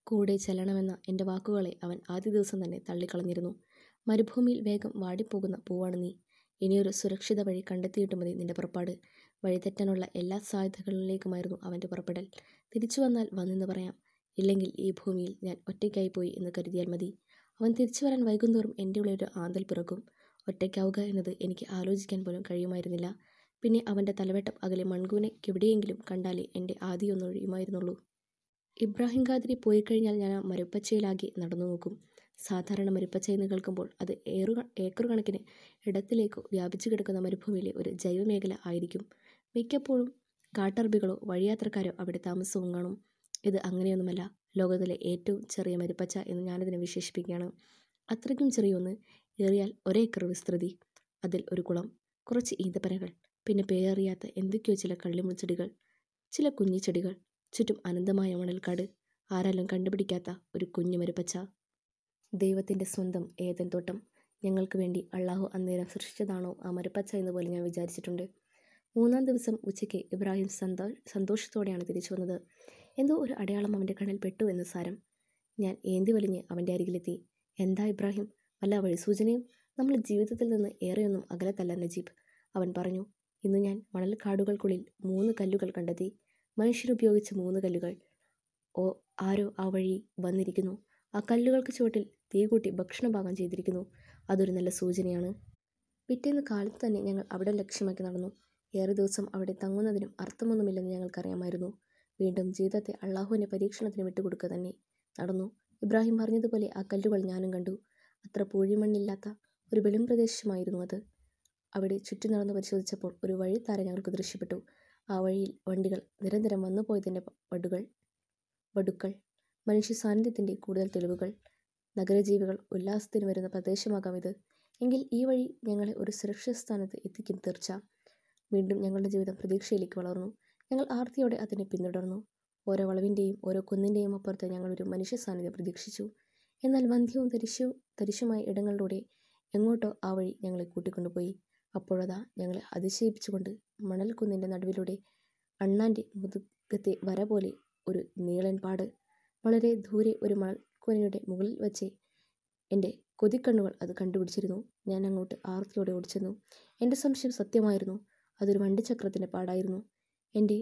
കൂടെ ചെല്ലണമെന്ന എൻ്റെ വാക്കുകളെ അവൻ ആദ്യ ദിവസം തന്നെ തള്ളിക്കളഞ്ഞിരുന്നു മരുഭൂമിയിൽ വേഗം വാടിപ്പോകുന്ന പൂവാണ് നീ ഇനിയൊരു സുരക്ഷിത വഴി കണ്ടെത്തിയിട്ട് മതി നിന്റെ പുറപ്പാട് വഴിതെറ്റാനുള്ള എല്ലാ സാധ്യതകളിലേക്കുമായിരുന്നു അവൻ്റെ പുറപ്പെടൽ തിരിച്ചു വന്നാൽ വന്നെന്ന് പറയാം ഇല്ലെങ്കിൽ ഈ ഭൂമിയിൽ ഞാൻ ഒറ്റയ്ക്കായി പോയി എന്ന് കരുതിയാൽ മതി അവൻ തിരിച്ചു വരാൻ വൈകുന്തോറും എൻ്റെ ഉള്ളിൽ ഒരു ആന്തൽ പിറക്കും ഒറ്റയ്ക്കാവുക എന്നത് എനിക്ക് ആലോചിക്കാൻ പോലും കഴിയുമായിരുന്നില്ല പിന്നെ അവൻ്റെ തലവെട്ടം അകലെ മൺകൂനെ എവിടെയെങ്കിലും കണ്ടാലേ എൻ്റെ ആദിയൊന്നൊഴിയുമായിരുന്നുള്ളൂ ഇബ്രാഹിം ഖാദിരി പോയി കഴിഞ്ഞാൽ ഞാൻ ആ മരുപ്പച്ചയിലാകെ നടന്നു നോക്കും സാധാരണ മരുപ്പച്ച എന്ന് കേൾക്കുമ്പോൾ അത് ഏറു ഏക്കർ കണക്കിന് ഇടത്തിലേക്കോ വ്യാപിച്ചു കിടക്കുന്ന മരുഭൂമിയിലെ ഒരു ജൈവമേഖല ആയിരിക്കും മിക്കപ്പോഴും കാട്ടർബികളോ വഴിയാത്രക്കാരോ അവിടെ താമസവും കാണും ഇത് അങ്ങനെയൊന്നുമല്ല ലോകത്തിലെ ഏറ്റവും ചെറിയ മരുപ്പച്ച എന്ന് ഞാനതിനെ വിശേഷിപ്പിക്കുകയാണ് അത്രയ്ക്കും ചെറിയൊന്ന് ഏറിയാൽ ഒരേക്കർ വിസ്തൃതി അതിൽ ഒരു കുളം കുറച്ച് ഈന്തപ്പനകൾ പിന്നെ പേരറിയാത്ത എന്തൊക്കെയോ ചില കള്ളിമുൾച്ചെടികൾ ചില കുഞ്ഞിച്ചെടികൾ ചുറ്റും അനന്തമായ മണൽക്കാട് ആരാലും കണ്ടുപിടിക്കാത്ത ഒരു കുഞ്ഞു മരുപ്പച്ച ദൈവത്തിൻ്റെ സ്വന്തം ഏതൻ തോട്ടം ഞങ്ങൾക്ക് വേണ്ടി അള്ളാഹു അന്നേരം സൃഷ്ടിച്ചതാണോ ആ മരുപ്പച്ച എന്ന് പോലെ ഞാൻ വിചാരിച്ചിട്ടുണ്ട് മൂന്നാം ദിവസം ഉച്ചയ്ക്ക് ഇബ്രാഹിം സന്തോ സന്തോഷത്തോടെയാണ് തിരിച്ചു വന്നത് എന്തോ ഒരു അടയാളം അവൻ്റെ കണ്ണിൽ പെട്ടു എന്ന് സാരം ഞാൻ ഏന്തി വലിഞ്ഞ് അവൻ്റെ അരികിലെത്തി എന്താ ഇബ്രാഹിം വല്ല വഴിസൂചനയും നമ്മൾ ജീവിതത്തിൽ നിന്ന് ഏറെയൊന്നും അകലത്തല്ല നജീബ് അവൻ പറഞ്ഞു ഇന്ന് ഞാൻ മണൽക്കാടുകൾക്കുള്ളിൽ മൂന്ന് കല്ലുകൾ കണ്ടെത്തി മനുഷ്യരുപയോഗിച്ച മൂന്ന് കല്ലുകൾ ഓ ആരോ ആ വഴി വന്നിരിക്കുന്നു ആ കല്ലുകൾക്ക് ചുവട്ടിൽ തീ കൂട്ടി ഭക്ഷണപാകം ചെയ്തിരിക്കുന്നു അതൊരു നല്ല സൂചനയാണ് പിറ്റേന്ന് കാലത്ത് തന്നെ ഞങ്ങൾ അവിടെ ലക്ഷ്യമാക്കി നടന്നു ഏറെ ദിവസം അവിടെ തങ്ങുന്നതിനും അർത്ഥമൊന്നുമില്ലെന്ന് ഞങ്ങൾക്കറിയാമായിരുന്നു വീണ്ടും ജീവിതത്തെ അള്ളാഹുവിൻ്റെ പരീക്ഷണത്തിന് വിട്ടുകൊടുക്കുക തന്നെ നടന്നു ഇബ്രാഹിം പറഞ്ഞതുപോലെ ആ കല്ലുകൾ ഞാനും കണ്ടു അത്ര പൂഴിമണ്ണില്ലാത്ത ഒരു വെളിം പ്രദേശമായിരുന്നു അത് അവിടെ ചുറ്റി നടന്ന് പരിശോധിച്ചപ്പോൾ ഒരു വഴിത്താര ഞങ്ങൾക്ക് ദൃശ്യപ്പെട്ടു ആ വഴിയിൽ വണ്ടികൾ നിരന്തരം വന്നുപോയതിൻ്റെ വടുകൾ വടുക്കൾ മനുഷ്യ സാന്നിധ്യത്തിൻ്റെ കൂടുതൽ തെളിവുകൾ നഗരജീവികൾ ഉല്ലാസത്തിന് വരുന്ന പ്രദേശമാകാം ഇത് എങ്കിൽ ഈ വഴി ഞങ്ങളെ ഒരു സുരക്ഷിത സ്ഥാനത്ത് എത്തിക്കും തീർച്ച വീണ്ടും ഞങ്ങളുടെ ജീവിതം പ്രതീക്ഷയിലേക്ക് വളർന്നു ഞങ്ങൾ ആർത്തിയോടെ അതിനെ പിന്തുടർന്നു ഓരോ വളവിൻ്റെയും ഓരോ കുന്നിൻ്റെയും അപ്പുറത്ത് ഞങ്ങളൊരു മനുഷ്യ സാന്നിധ്യം പ്രതീക്ഷിച്ചു എന്നാൽ വന്ധ്യവും തരിശു തരിശുമായ ഇടങ്ങളിലൂടെ എങ്ങോട്ടോ ആ വഴി ഞങ്ങളെ കൂട്ടിക്കൊണ്ടുപോയി അപ്പോഴതാ ഞങ്ങളെ അതിശയിപ്പിച്ചുകൊണ്ട് മണൽക്കുന്നിൻ്റെ നടുവിലൂടെ അണ്ണാൻ്റെ മുതുകത്തെ വര പോലെ ഒരു നീളൻ പാട് വളരെ ദൂരെ ഒരു മണൽക്കുനിയുടെ മുകളിൽ വച്ച് എൻ്റെ കൊതിക്കണ്ണുകൾ അത് കണ്ടുപിടിച്ചിരുന്നു ഞാൻ അങ്ങോട്ട് ആർത്തിയോടെ ഓടിച്ചെന്നു എൻ്റെ സംശയം സത്യമായിരുന്നു അതൊരു വണ്ടിച്ചക്രത്തിൻ്റെ പാടായിരുന്നു എൻ്റെ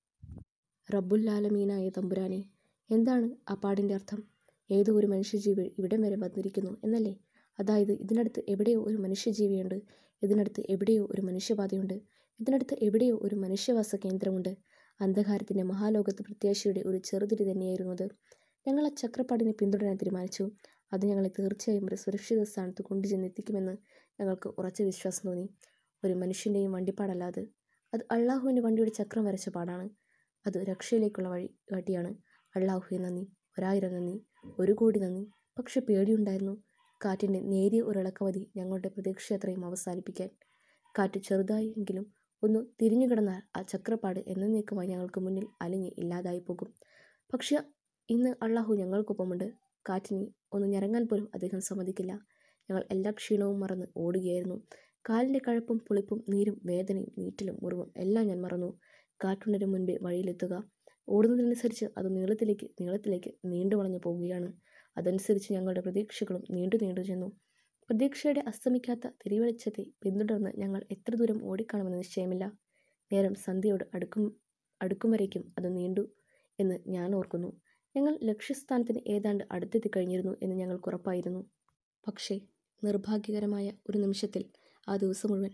റബ്ബുല്ലാലമീനായ തമ്പുരാനെ എന്താണ് ആ പാടിൻ്റെ അർത്ഥം ഏതോ ഒരു മനുഷ്യജീവി ഇവിടം വരെ വന്നിരിക്കുന്നു എന്നല്ലേ അതായത് ഇതിനടുത്ത് എവിടെയോ ഒരു മനുഷ്യജീവിയുണ്ട് ഇതിനടുത്ത് എവിടെയോ ഒരു മനുഷ്യപാതയുണ്ട് ഇതിനടുത്ത് എവിടെയോ ഒരു മനുഷ്യവാസ കേന്ദ്രമുണ്ട് അന്ധകാരത്തിൻ്റെ മഹാലോകത്ത് പ്രത്യാശയുടെ ഒരു ചെറുതിരി തന്നെയായിരുന്നു അത് ഞങ്ങൾ ആ ചക്രപ്പാടിനെ പിന്തുടരാൻ തീരുമാനിച്ചു അത് ഞങ്ങളെ തീർച്ചയായും ഒരു സുരക്ഷിത സ്ഥാനത്ത് കൊണ്ടുചെന്നെത്തിക്കുമെന്ന് ഞങ്ങൾക്ക് ഉറച്ച വിശ്വാസം തോന്നി ഒരു മനുഷ്യൻ്റെയും വണ്ടിപ്പാടല്ല അത് അത് അള്ളാഹുവിൻ്റെ വണ്ടിയുടെ ചക്രം വരച്ച പാടാണ് അത് രക്ഷയിലേക്കുള്ള വഴി കാട്ടിയാണ് അള്ളാഹുവെ നന്ദി ഒരായിരം നന്ദി ഒരു കോടി നന്ദി പക്ഷെ പേടിയുണ്ടായിരുന്നു കാറ്റിൻ്റെ നേരിയ ഒരിളക്കം മതി ഞങ്ങളുടെ പ്രതീക്ഷയത്രയും അവസാനിപ്പിക്കാൻ കാറ്റ് ചെറുതായെങ്കിലും ഒന്ന് തിരിഞ്ഞു കിടന്നാൽ ആ ചക്രപ്പാട് എന്നേക്കുമായി ഞങ്ങൾക്ക് മുന്നിൽ അലിഞ്ഞ് ഇല്ലാതായി പോകും പക്ഷെ ഇന്ന് അള്ളാഹു ഞങ്ങൾക്കൊപ്പമുണ്ട് കാറ്റിനി ഒന്ന് ഞരങ്ങാൻ പോലും അദ്ദേഹം സമ്മതിക്കില്ല ഞങ്ങൾ എല്ലാ ക്ഷീണവും മറന്ന് ഓടുകയായിരുന്നു കാലിൻ്റെ കഴപ്പും പുളിപ്പും നീരും വേദനയും നീറ്റലും മുറിവും എല്ലാം ഞാൻ മറന്നു കാറ്റുണരും മുൻപേ വഴിയിലെത്തുക ഓടുന്നതിനനുസരിച്ച് അത് നീളത്തിലേക്ക് നീളത്തിലേക്ക് നീണ്ടു വളഞ്ഞു പോവുകയാണ് അതനുസരിച്ച് ഞങ്ങളുടെ പ്രതീക്ഷകളും നീണ്ടു നീണ്ടു ചെന്നു പ്രതീക്ഷയുടെ അസ്തമിക്കാത്ത തിരിവെളിച്ചത്തെ പിന്തുടർന്ന് ഞങ്ങൾ എത്ര ദൂരം ഓടിക്കാണുമെന്ന് നിശ്ചയമില്ല നേരം സന്ധ്യയോട് അടുക്കും അടുക്കും വരേക്കും അത് നീണ്ടു എന്ന് ഞാൻ ഓർക്കുന്നു ഞങ്ങൾ ലക്ഷ്യസ്ഥാനത്തിന് ഏതാണ്ട് അടുത്തെത്തി കഴിഞ്ഞിരുന്നു എന്ന് ഞങ്ങൾക്ക് ഉറപ്പായിരുന്നു പക്ഷേ നിർഭാഗ്യകരമായ ഒരു നിമിഷത്തിൽ ആ ദിവസം മുഴുവൻ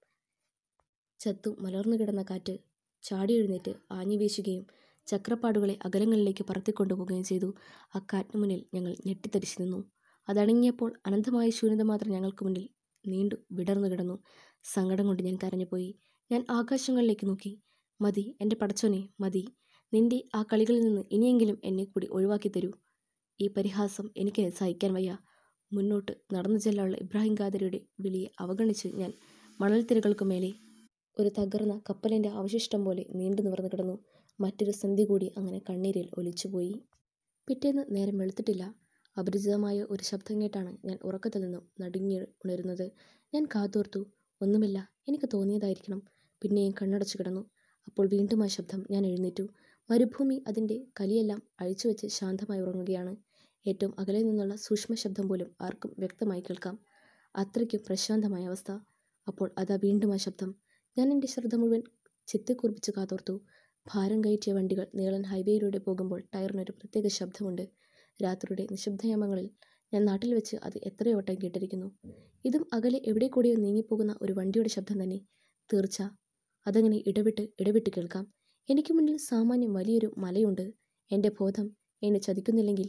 ചത്തു മലർന്നു കിടന്ന കാറ്റ് ചാടി എഴുന്നേറ്റ് ആഞ്ഞു വീശുകയും ചക്രപ്പാടുകളെ അകലങ്ങളിലേക്ക് പറത്തിക്കൊണ്ടുപോവുകയും ചെയ്തു ആ കാറ്റിന് മുന്നിൽ ഞങ്ങൾ ഞെട്ടിത്തരിച്ചു നിന്നു അതണങ്ങിയപ്പോൾ അനന്തമായ ശൂന്യത മാത്രം ഞങ്ങൾക്ക് മുന്നിൽ നീണ്ടു വിടർന്നു കിടന്നു സങ്കടം കൊണ്ട് ഞാൻ കരഞ്ഞുപോയി ഞാൻ ആകാശങ്ങളിലേക്ക് നോക്കി മതി എൻ്റെ പടച്ചോനെ മതി നിന്റെ ആ കളികളിൽ നിന്ന് ഇനിയെങ്കിലും എന്നെ കൂടി ഒഴിവാക്കി തരൂ ഈ പരിഹാസം എനിക്ക് സഹിക്കാൻ വയ്യ മുന്നോട്ട് നടന്നു ചെല്ലാനുള്ള ഇബ്രാഹിം ഖാദരിയുടെ വിളിയെ അവഗണിച്ച് ഞാൻ മണൽത്തിരകൾക്ക് മേലെ ഒരു തകർന്ന കപ്പലിൻ്റെ അവശിഷ്ടം പോലെ നീണ്ടു നിവർന്നു കിടന്നു മറ്റൊരു സന്ധി കൂടി അങ്ങനെ കണ്ണീരിൽ ഒലിച്ചുപോയി പിറ്റേന്ന് നേരം വെളുത്തിട്ടില്ല അപരിചിതമായ ഒരു ശബ്ദം കേട്ടാണ് ഞാൻ ഉറക്കത്തിൽ നിന്നും നടുങ്ങി ഉണരുന്നത് ഞാൻ കാതോർത്തു ഒന്നുമില്ല എനിക്ക് തോന്നിയതായിരിക്കണം പിന്നെയും കണ്ണടച്ചു കിടന്നു അപ്പോൾ വീണ്ടും ആ ശബ്ദം ഞാൻ എഴുന്നേറ്റു മരുഭൂമി അതിൻ്റെ കലിയെല്ലാം അഴിച്ചുവെച്ച് ശാന്തമായി ഉറങ്ങുകയാണ് ഏറ്റവും അകലെ നിന്നുള്ള സൂക്ഷ്മ ശബ്ദം പോലും ആർക്കും വ്യക്തമായി കേൾക്കാം അത്രയ്ക്കും പ്രശാന്തമായ അവസ്ഥ അപ്പോൾ അതാ വീണ്ടും ആ ശബ്ദം ഞാൻ എൻ്റെ ശ്രദ്ധ മുഴുവൻ ചെത്തിക്കുറിപ്പിച്ച് കാതോർത്തു ഭാരം കയറ്റിയ വണ്ടികൾ നീളൻ ഹൈവേയിലൂടെ പോകുമ്പോൾ ടയറിനൊരു പ്രത്യേക ശബ്ദമുണ്ട് രാത്രിയുടെ നിശബ്ദയാമങ്ങളിൽ ഞാൻ നാട്ടിൽ വെച്ച് അത് എത്രയോ വട്ടം കേട്ടിരിക്കുന്നു ഇതും അകലെ എവിടെ കൂടിയോ നീങ്ങിപ്പോകുന്ന ഒരു വണ്ടിയുടെ ശബ്ദം തന്നെ തീർച്ച അതങ്ങനെ ഇടവിട്ട് ഇടവിട്ട് കേൾക്കാം എനിക്ക് മുന്നിൽ സാമാന്യം വലിയൊരു മലയുണ്ട് എൻ്റെ ബോധം എന്നെ ചതിക്കുന്നില്ലെങ്കിൽ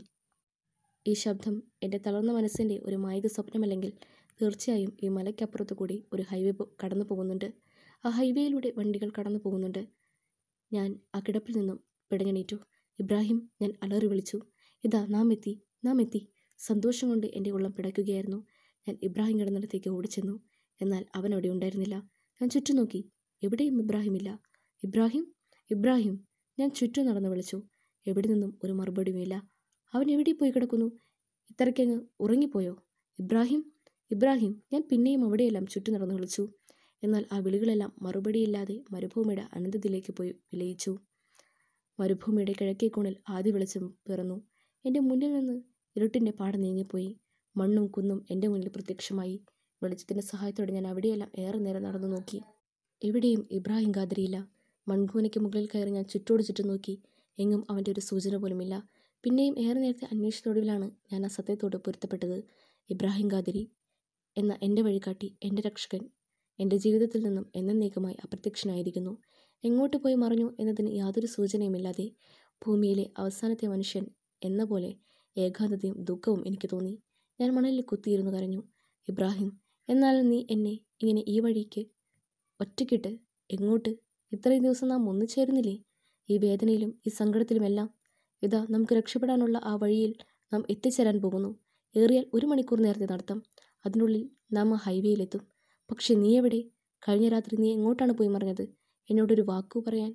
ഈ ശബ്ദം എൻ്റെ തളർന്ന മനസ്സിൻ്റെ ഒരു മായിക സ്വപ്നമല്ലെങ്കിൽ തീർച്ചയായും ഈ മലയ്ക്കപ്പുറത്തു കൂടി ഒരു ഹൈവേ പോ- കടന്നു പോകുന്നുണ്ട് ആ ഹൈവേയിലൂടെ വണ്ടികൾ കടന്നു പോകുന്നുണ്ട് ഞാൻ ആ കിടപ്പിൽ നിന്നും പിടഞ്ഞെണീറ്റു ഇബ്രാഹിം ഞാൻ അലറി വിളിച്ചു ഇതാ നാം എത്തി നാം എത്തി സന്തോഷം കൊണ്ട് എൻ്റെ ഉള്ളം പിടയ്ക്കുകയായിരുന്നു ഞാൻ ഇബ്രാഹിം കിടന്നിടത്തേക്ക് ഓടിച്ചെന്നു എന്നാൽ അവൻ അവിടെ ഉണ്ടായിരുന്നില്ല ഞാൻ ചുറ്റും നോക്കി എവിടെയും ഇബ്രാഹിമില്ല ഇബ്രാഹിം ഇബ്രാഹിം ഞാൻ ചുറ്റും നടന്നു വിളിച്ചു എവിടെ നിന്നും ഒരു മറുപടിയുമില്ല അവൻ എവിടെ പോയി കിടക്കുന്നു ഇത്രയ്ക്കങ്ങ് ഉറങ്ങിപ്പോയോ ഇബ്രാഹിം ഇബ്രാഹിം ഞാൻ പിന്നെയും അവിടെയെല്ലാം ചുറ്റും നടന്നു വിളിച്ചു എന്നാൽ ആ വിളികളെല്ലാം മറുപടിയില്ലാതെ മരുഭൂമിയുടെ അനന്തത്തിലേക്ക് പോയി വിലയിച്ചു മരുഭൂമിയുടെ കിഴക്കേ കോണിൽ ആദ്യ വെളിച്ചം പിറന്നു എൻ്റെ മുന്നിൽ നിന്ന് ഇരുട്ടിൻ്റെ പാട നീങ്ങിപ്പോയി മണ്ണും കുന്നും എൻ്റെ മുന്നിൽ പ്രത്യക്ഷമായി വെളിച്ചത്തിൻ്റെ സഹായത്തോടെ ഞാൻ അവിടെയെല്ലാം ഏറെ നേരം നടന്നു നോക്കി എവിടെയും ഇബ്രാഹിം ഖാദരിയില്ല മൺകൂനയ്ക്ക് മുകളിൽ കയറി ഞാൻ ചുറ്റോട് ചുറ്റും നോക്കി എങ്ങും അവൻ്റെ ഒരു സൂചന പോലുമില്ല പിന്നെയും ഏറെ നേരത്തെ അന്വേഷണത്തോടുവിലാണ് ഞാൻ ആ സത്യത്തോട് പൊരുത്തപ്പെട്ടത് ഇബ്രാഹിം ഖാദരി എന്ന എൻ്റെ വഴികാട്ടി എൻ്റെ രക്ഷകൻ എൻ്റെ ജീവിതത്തിൽ നിന്നും എന്നേക്കുമായി അപ്രത്യക്ഷനായിരിക്കുന്നു എങ്ങോട്ട് പോയി മറഞ്ഞു എന്നതിന് യാതൊരു സൂചനയുമില്ലാതെ ഭൂമിയിലെ അവസാനത്തെ മനുഷ്യൻ എന്ന പോലെ ഏകാന്തതയും ദുഃഖവും എനിക്ക് തോന്നി ഞാൻ മണലിൽ കുത്തിയിരുന്നു കരഞ്ഞു ഇബ്രാഹിം എന്നാൽ നീ എന്നെ ഇങ്ങനെ ഈ വഴിക്ക് ഒറ്റയ്ക്കിട്ട് എങ്ങോട്ട് ഇത്രയും ദിവസം നാം ഒന്നുചേരുന്നില്ലേ ഈ വേദനയിലും ഈ സങ്കടത്തിലുമെല്ലാം ഇതാ നമുക്ക് രക്ഷപ്പെടാനുള്ള ആ വഴിയിൽ നാം എത്തിച്ചേരാൻ പോകുന്നു ഏറിയാൽ ഒരു മണിക്കൂർ നേരത്തെ നടത്തം അതിനുള്ളിൽ നാം ആ ഹൈവേയിലെത്തും പക്ഷെ നീ എവിടെ കഴിഞ്ഞ രാത്രി നീ എങ്ങോട്ടാണ് പോയി മറിഞ്ഞത് എന്നോടൊരു വാക്കു പറയാൻ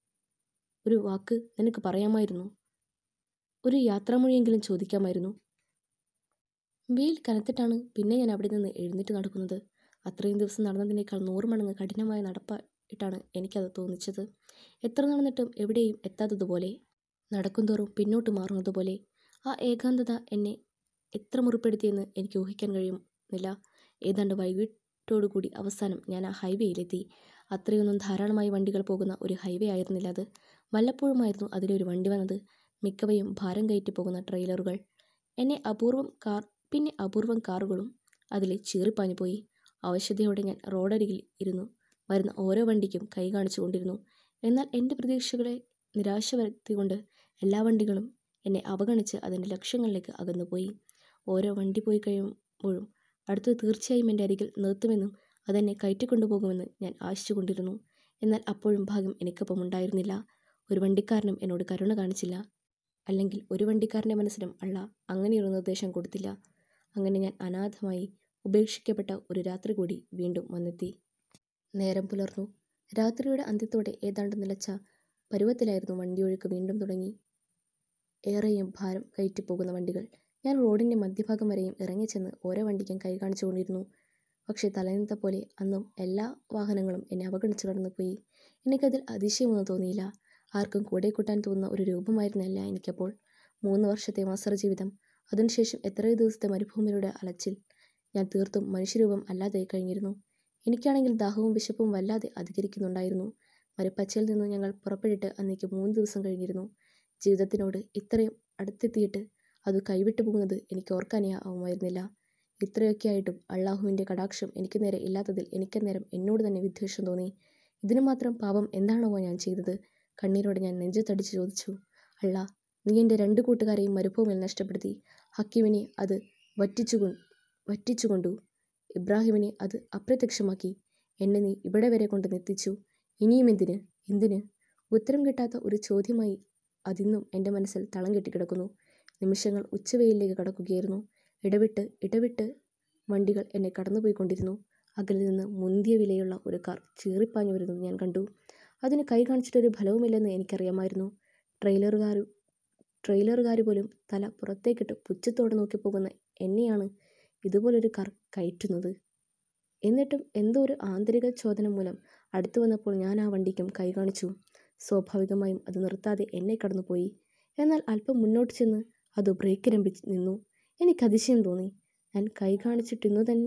ഒരു വാക്ക് നിനക്ക് പറയാമായിരുന്നു ഒരു യാത്രാമൊഴിയെങ്കിലും ചോദിക്കാമായിരുന്നു വെയിൽ കനത്തിട്ടാണ് പിന്നെ ഞാൻ അവിടെ നിന്ന് എഴുന്നേറ്റ് നടക്കുന്നത് അത്രയും ദിവസം നടന്നതിനേക്കാൾ നൂറ് മടങ്ങ് കഠിനമായ നടപ്പായിട്ടാണ് എനിക്കത് തോന്നിച്ചത് എത്ര നടന്നിട്ടും എവിടെയും എത്താത്തതുപോലെ നടക്കുന്തോറും പിന്നോട്ട് മാറുന്നതുപോലെ ആ ഏകാന്തത എന്നെ എത്ര മുറിപ്പെടുത്തിയെന്ന് എനിക്ക് ഊഹിക്കാൻ കഴിയുന്നില്ല ഏതാണ്ട് വൈകിട്ടോടുകൂടി അവസാനം ഞാൻ ആ ഹൈവേയിലെത്തി അത്രയൊന്നും ധാരാളമായി വണ്ടികൾ പോകുന്ന ഒരു ഹൈവേ ആയിരുന്നില്ല അത് വല്ലപ്പോഴുമായിരുന്നു അതിലൊരു വണ്ടി വന്നത് മിക്കവയും ഭാരം കയറ്റി പോകുന്ന ട്രെയിലറുകൾ എന്നെ അപൂർവം കാർ പിന്നെ അപൂർവം കാറുകളും അതിൽ ചീറിപ്പാഞ്ഞു പോയി ആവശ്യതയോടെ ഞാൻ റോഡരികിൽ ഇരുന്നു വരുന്ന ഓരോ വണ്ടിക്കും കൈ കാണിച്ചു കൊണ്ടിരുന്നു എന്നാൽ എൻ്റെ പ്രതീക്ഷകളെ നിരാശ വരുത്തിക്കൊണ്ട് എല്ലാ വണ്ടികളും എന്നെ അവഗണിച്ച് അതിൻ്റെ ലക്ഷ്യങ്ങളിലേക്ക് അകന്നുപോയി ഓരോ വണ്ടി പോയി കഴിയുമ്പോഴും അടുത്തത് തീർച്ചയായും എൻ്റെ അരികിൽ നിർത്തുമെന്നും അതെന്നെ കയറ്റിക്കൊണ്ടുപോകുമെന്ന് ഞാൻ ആശിച്ചുകൊണ്ടിരുന്നു എന്നാൽ അപ്പോഴും ഭാഗ്യം എനിക്കൊപ്പം ഉണ്ടായിരുന്നില്ല ഒരു വണ്ടിക്കാരനും എന്നോട് കരുണ കാണിച്ചില്ല അല്ലെങ്കിൽ ഒരു വണ്ടിക്കാരൻ്റെ മനസ്സിലും അള്ള അങ്ങനെയൊരു നിർദ്ദേശം കൊടുത്തില്ല അങ്ങനെ ഞാൻ അനാഥമായി ഉപേക്ഷിക്കപ്പെട്ട ഒരു രാത്രി കൂടി വീണ്ടും വന്നെത്തി നേരം പുലർന്നു രാത്രിയുടെ അന്ത്യത്തോടെ ഏതാണ്ട് നിലച്ച പരുവത്തിലായിരുന്നു വണ്ടിയൊഴുക്ക് വീണ്ടും തുടങ്ങി ഏറെയും ഭാരം കയറ്റിപ്പോകുന്ന വണ്ടികൾ ഞാൻ റോഡിൻ്റെ മധ്യഭാഗം വരെയും ഇറങ്ങിച്ചെന്ന് ഓരോ വണ്ടിക്കും കൈ കാണിച്ചുകൊണ്ടിരുന്നു പക്ഷേ തലേന്നത്തെ പോലെ അന്നും എല്ലാ വാഹനങ്ങളും എന്നെ അവഗണിച്ചു കടന്നുപോയി എനിക്കതിൽ അതിശയമൊന്നും തോന്നിയില്ല ആർക്കും കൂടെ കൂട്ടാൻ തോന്നുന്ന ഒരു രൂപമായിരുന്നില്ല എനിക്കപ്പോൾ മൂന്ന് വർഷത്തെ മസർ ജീവിതം അതിനുശേഷം എത്രയോ ദിവസത്തെ മരുഭൂമിയുടെ അലച്ചിൽ ഞാൻ തീർത്തും മനുഷ്യരൂപം അല്ലാതെ കഴിഞ്ഞിരുന്നു എനിക്കാണെങ്കിൽ ദാഹവും വിശപ്പും വല്ലാതെ അധികരിക്കുന്നുണ്ടായിരുന്നു മരുപ്പച്ചയിൽ നിന്ന് ഞങ്ങൾ പുറപ്പെട്ടിട്ട് അന്നേക്ക് മൂന്ന് ദിവസം കഴിഞ്ഞിരുന്നു ജീവിതത്തിനോട് ഇത്രയും അടുത്തെത്തിയിട്ട് അത് കൈവിട്ടു പോകുന്നത് എനിക്ക് ഓർക്കാനേ ആവുമായിരുന്നില്ല ഇത്രയൊക്കെ ആയിട്ടും അള്ളാഹുവിൻ്റെ കടാക്ഷം എനിക്ക് നേരെ ഇല്ലാത്തതിൽ എനിക്കന്നേരം എന്നോട് തന്നെ വിദ്വേഷം തോന്നി ഇതിനു മാത്രം പാപം എന്താണോ ഞാൻ ചെയ്തത് കണ്ണീരോടെ ഞാൻ നെഞ്ചത്തടിച്ച് ചോദിച്ചു അള്ളാ നീ എൻ്റെ രണ്ട് കൂട്ടുകാരെയും മരുഭൂമിയിൽ നഷ്ടപ്പെടുത്തി ഹക്കീമിനെ അത് വറ്റിച്ചു വറ്റിച്ചുകൊണ്ടു ഇബ്രാഹിമിനെ അത് അപ്രത്യക്ഷമാക്കി എന്നെ നീ ഇവിടെ വരെ കൊണ്ട് എത്തിച്ചു ഇനിയും എന്തിന് എന്തിന് ഉത്തരം കിട്ടാത്ത ഒരു ചോദ്യമായി അതിന്നും എൻ്റെ മനസ്സിൽ തളം കെട്ടിക്കിടക്കുന്നു നിമിഷങ്ങൾ ഉച്ചവെയിലേക്ക് കടക്കുകയായിരുന്നു ഇടവിട്ട് ഇടവിട്ട് വണ്ടികൾ എന്നെ കടന്നുപോയിക്കൊണ്ടിരുന്നു അകലിൽ നിന്ന് മുന്തിയ വിലയുള്ള ഒരു കാർ ചീറിപ്പാഞ്ഞു വരുന്നത് ഞാൻ കണ്ടു അതിന് കൈ കാണിച്ചിട്ടൊരു ഫലവുമില്ലെന്ന് എനിക്കറിയാമായിരുന്നു ട്രെയിലറുകാർ ട്രെയിലറുകാർ പോലും തല പുറത്തേക്കിട്ട് പുച്ഛത്തോടെ നോക്കി പോകുന്ന എന്നെയാണ് ഇതുപോലൊരു കാർ കയറ്റുന്നത് എന്നിട്ടും എന്തോ ഒരു ആന്തരിക ചോദന മൂലം അടുത്തു വന്നപ്പോൾ ഞാൻ ആ വണ്ടിക്കും കൈ കാണിച്ചു സ്വാഭാവികമായും അത് നിർത്താതെ എന്നെ കടന്നുപോയി എന്നാൽ അല്പം മുന്നോട്ട് ചെന്ന് അത് ബ്രേക്കിരമ്പി നിന്നു എനിക്ക് അതിശയം തോന്നി ഞാൻ കൈ കാണിച്ചിട്ടിന്നു തന്നെ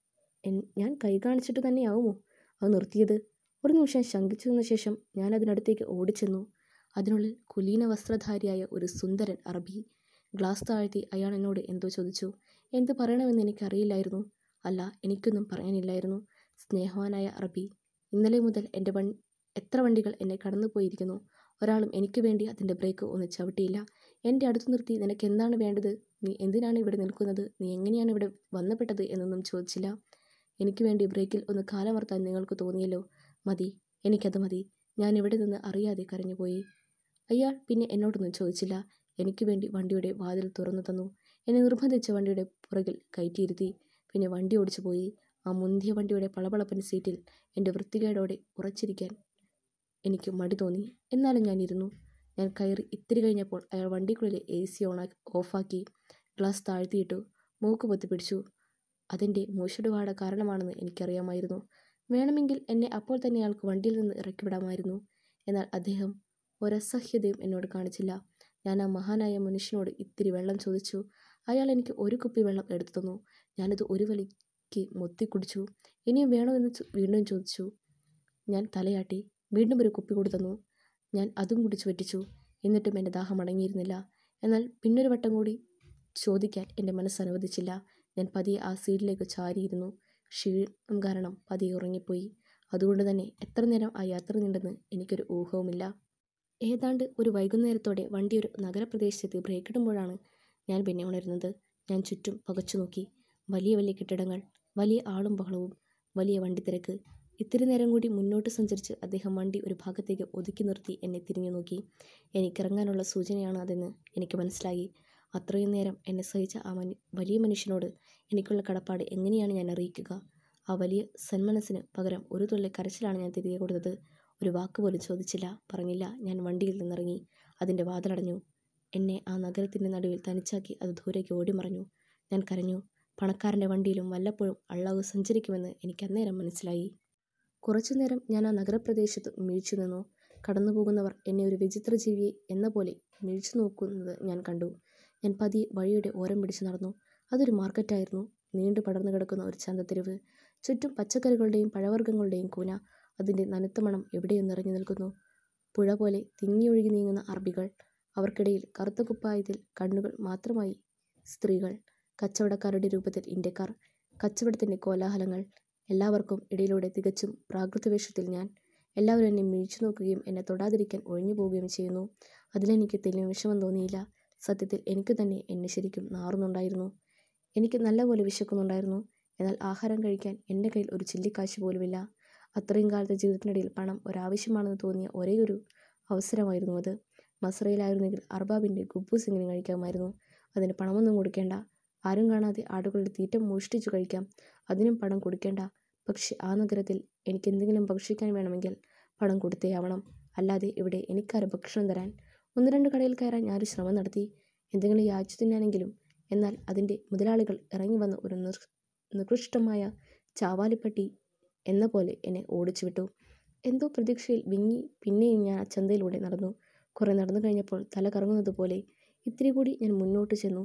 ഞാൻ കൈ കാണിച്ചിട്ട് തന്നെയാവുമോ അത് നിർത്തിയത് ഒരു നിമിഷം ശങ്കിച്ചു നിന്ന ശേഷം ഞാൻ അതിനടുത്തേക്ക് ഓടിച്ചെന്നു അതിനുള്ളിൽ കുലീന വസ്ത്രധാരിയായ ഒരു സുന്ദരൻ അറബി ഗ്ലാസ് താഴ്ത്തി അയാൾ എന്നോട് എന്തോ ചോദിച്ചു എന്ത് പറയണമെന്ന് എനിക്കറിയില്ലായിരുന്നു അല്ല എനിക്കൊന്നും പറയാനില്ലായിരുന്നു സ്നേഹവാനായ അറബി ഇന്നലെ മുതൽ എൻ്റെ വൺ എത്ര വണ്ടികൾ എന്നെ കടന്നുപോയിരിക്കുന്നു ഒരാളും എനിക്ക് വേണ്ടി അതിൻ്റെ ബ്രേക്ക് ഒന്ന് ചവിട്ടിയില്ല എൻ്റെ അടുത്ത് നിർത്തി നിനക്ക് എന്താണ് വേണ്ടത് നീ എന്തിനാണ് ഇവിടെ നിൽക്കുന്നത് നീ എങ്ങനെയാണ് ഇവിടെ വന്നപ്പെട്ടത് എന്നൊന്നും ചോദിച്ചില്ല എനിക്ക് വേണ്ടി ബ്രേക്കിൽ ഒന്ന് കാലമർത്താൻ നിങ്ങൾക്ക് തോന്നിയല്ലോ മതി എനിക്കത് മതി ഞാൻ ഇവിടെ നിന്ന് അറിയാതെ കരഞ്ഞുപോയി അയാൾ പിന്നെ എന്നോടൊന്നും ചോദിച്ചില്ല എനിക്ക് വേണ്ടി വണ്ടിയുടെ വാതിൽ തുറന്നു തന്നു എന്നെ നിർബന്ധിച്ച് വണ്ടിയുടെ പുറകിൽ കയറ്റിയിരുത്തി പിന്നെ വണ്ടി ഓടിച്ചു പോയി ആ മുന്തിയ വണ്ടിയുടെ പളപളപ്പൻ സീറ്റിൽ എൻ്റെ വൃത്തികേടോടെ ഉറച്ചിരിക്കാൻ എനിക്ക് മടി തോന്നി എന്നാലും ഞാൻ ഇരുന്നു ഞാൻ കയറി ഇത്തിരി കഴിഞ്ഞപ്പോൾ അയാൾ വണ്ടിക്കുള്ളിലെ എ സി ഓണാ ഓഫാക്കി ഗ്ലാസ് താഴ്ത്തിയിട്ടു മൂക്ക് പൊത്തി പിടിച്ചു അതിൻ്റെ മൂഷടുവാട കാരണമാണെന്ന് എനിക്കറിയാമായിരുന്നു വേണമെങ്കിൽ എന്നെ അപ്പോൾ തന്നെ അയാൾക്ക് വണ്ടിയിൽ നിന്ന് ഇറക്കിവിടാമായിരുന്നു എന്നാൽ അദ്ദേഹം ഒരസഹ്യതയും എന്നോട് കാണിച്ചില്ല ഞാൻ ആ മഹാനായ മനുഷ്യനോട് ഇത്തിരി വെള്ളം ചോദിച്ചു അയാൾ എനിക്ക് ഒരു കുപ്പി വെള്ളം എടുത്തു തന്നു ഞാനത് ഒരു വലിക്ക് മൊത്തി കുടിച്ചു ഇനിയും വേണമെന്ന് വീണ്ടും ചോദിച്ചു ഞാൻ തലയാട്ടി വീണ്ടും ഒരു കുപ്പി കൂടി തന്നു ഞാൻ അതും കുടിച്ചു പറ്റിച്ചു എന്നിട്ടും എൻ്റെ ദാഹം അടങ്ങിയിരുന്നില്ല എന്നാൽ പിന്നൊരു വട്ടം കൂടി ചോദിക്കാൻ എൻ്റെ മനസ്സ് അനുവദിച്ചില്ല ഞാൻ പതിയെ ആ സീറ്റിലേക്ക് ചാരിയിരുന്നു ക്ഷീണം കാരണം പതിയെ ഉറങ്ങിപ്പോയി അതുകൊണ്ട് തന്നെ എത്ര നേരം ആ യാത്ര നീണ്ടെന്ന് എനിക്കൊരു ഊഹവുമില്ല ഏതാണ്ട് ഒരു വൈകുന്നേരത്തോടെ വണ്ടി ഒരു നഗരപ്രദേശത്ത് ബ്രേക്കിടുമ്പോഴാണ് ഞാൻ പിന്നെ ഉണരുന്നത് ഞാൻ ചുറ്റും പകച്ചു നോക്കി വലിയ വലിയ കെട്ടിടങ്ങൾ വലിയ ആളും ബഹളവും വലിയ വണ്ടിത്തിരക്ക് ഇത്തിരി നേരം കൂടി മുന്നോട്ട് സഞ്ചരിച്ച് അദ്ദേഹം വണ്ടി ഒരു ഭാഗത്തേക്ക് ഒതുക്കി നിർത്തി എന്നെ തിരിഞ്ഞു നോക്കി എനിക്കിറങ്ങാനുള്ള സൂചനയാണ് അതെന്ന് എനിക്ക് മനസ്സിലായി അത്രയും നേരം എന്നെ സഹിച്ച ആ മനു വലിയ മനുഷ്യനോട് എനിക്കുള്ള കടപ്പാട് എങ്ങനെയാണ് ഞാൻ അറിയിക്കുക ആ വലിയ സന്മനസ്സിന് പകരം ഒരു തുള്ളി കരച്ചിലാണ് ഞാൻ തിരികെ കൊടുത്തത് ഒരു വാക്ക് പോലും ചോദിച്ചില്ല പറഞ്ഞില്ല ഞാൻ വണ്ടിയിൽ നിന്നിറങ്ങി അതിൻ്റെ വാതിലടഞ്ഞു എന്നെ ആ നഗരത്തിൻ്റെ നടുവിൽ തനിച്ചാക്കി അത് ദൂരേക്ക് ഓടിമറഞ്ഞു ഞാൻ കരഞ്ഞു പണക്കാരൻ്റെ വണ്ടിയിലും വല്ലപ്പോഴും അള്ളാഹു സഞ്ചരിക്കുമെന്ന് എനിക്ക് അന്നേരം മനസ്സിലായി കുറച്ചുനേരം ഞാൻ ആ നഗരപ്രദേശത്ത് മിഴിച്ചു നിന്നു കടന്നുപോകുന്നവർ എന്നെ ഒരു വിചിത്ര ജീവിയെ എന്ന പോലെ മിഴിച്ചു നോക്കുന്നത് ഞാൻ കണ്ടു ഞാൻ പതിയെ വഴിയുടെ ഓരം പിടിച്ചു നടന്നു അതൊരു മാർക്കറ്റായിരുന്നു നീണ്ടു പടർന്നു കിടക്കുന്ന ഒരു ചന്തത്തെരുവ് ചുറ്റും പച്ചക്കറികളുടെയും പഴവർഗ്ഗങ്ങളുടെയും കൂന അതിൻ്റെ നനുത്ത മണം എവിടെയും നിറഞ്ഞു നിൽക്കുന്നു പുഴ പോലെ തിങ്ങിയൊഴുകി നീങ്ങുന്ന അറബികൾ അവർക്കിടയിൽ കറുത്ത കുപ്പായത്തിൽ കണ്ണുകൾ മാത്രമായി സ്ത്രീകൾ കച്ചവടക്കാരുടെ രൂപത്തിൽ ഇന്ത്യക്കാർ കച്ചവടത്തിൻ്റെ കോലാഹലങ്ങൾ എല്ലാവർക്കും ഇടയിലൂടെ തികച്ചും പ്രാകൃത വേഷത്തിൽ ഞാൻ എല്ലാവരും എന്നെ മിഴിച്ചു നോക്കുകയും എന്നെ തൊടാതിരിക്കാൻ ഒഴിഞ്ഞു പോവുകയും ചെയ്യുന്നു അതിലെനിക്ക് തെളിയും വിഷമം തോന്നിയില്ല സത്യത്തിൽ എനിക്ക് തന്നെ എന്നെ ശരിക്കും നാറുന്നുണ്ടായിരുന്നു എനിക്ക് നല്ലപോലെ വിശക്കുന്നുണ്ടായിരുന്നു എന്നാൽ ആഹാരം കഴിക്കാൻ എൻ്റെ കയ്യിൽ ഒരു ചില്ലിക്കാശ് പോലുമില്ല അത്രയും കാലത്തെ ജീവിതത്തിനിടയിൽ പണം ഒരാവശ്യമാണെന്ന് തോന്നിയ ഒരേയൊരു അവസരമായിരുന്നു അത് മസ്രയിലായിരുന്നെങ്കിൽ അർബാബിൻ്റെ ഗുബു സിംഗിന് കഴിക്കാമായിരുന്നു അതിന് പണമൊന്നും കൊടുക്കേണ്ട ആരും കാണാതെ ആടുകളുടെ തീറ്റ മോഷ്ടിച്ചു കഴിക്കാം അതിനും പണം കൊടുക്കേണ്ട പക്ഷെ ആ നഗരത്തിൽ എനിക്ക് എന്തെങ്കിലും ഭക്ഷിക്കാൻ വേണമെങ്കിൽ പണം കൊടുത്തേ ആവണം അല്ലാതെ ഇവിടെ എനിക്കാരും ഭക്ഷണം തരാൻ ഒന്ന് രണ്ട് കടയിൽ കയറാൻ ഞാനൊരു ശ്രമം നടത്തി എന്തെങ്കിലും യാചിച്ചു തിന്നാനെങ്കിലും എന്നാൽ അതിൻ്റെ മുതലാളികൾ ഇറങ്ങി വന്ന ഒരു നിർ നികൃഷ്ടമായ ചാവാലിപ്പട്ടി എന്ന പോലെ എന്നെ ഓടിച്ചു വിട്ടു എന്തോ പ്രതീക്ഷയിൽ വിങ്ങി പിന്നെയും ഞാൻ ആ ചന്തയിലൂടെ നടന്നു കുറേ നടന്നു കഴിഞ്ഞപ്പോൾ തല കറങ്ങുന്നത് പോലെ ഇത്തിരി കൂടി ഞാൻ മുന്നോട്ട് ചെന്നു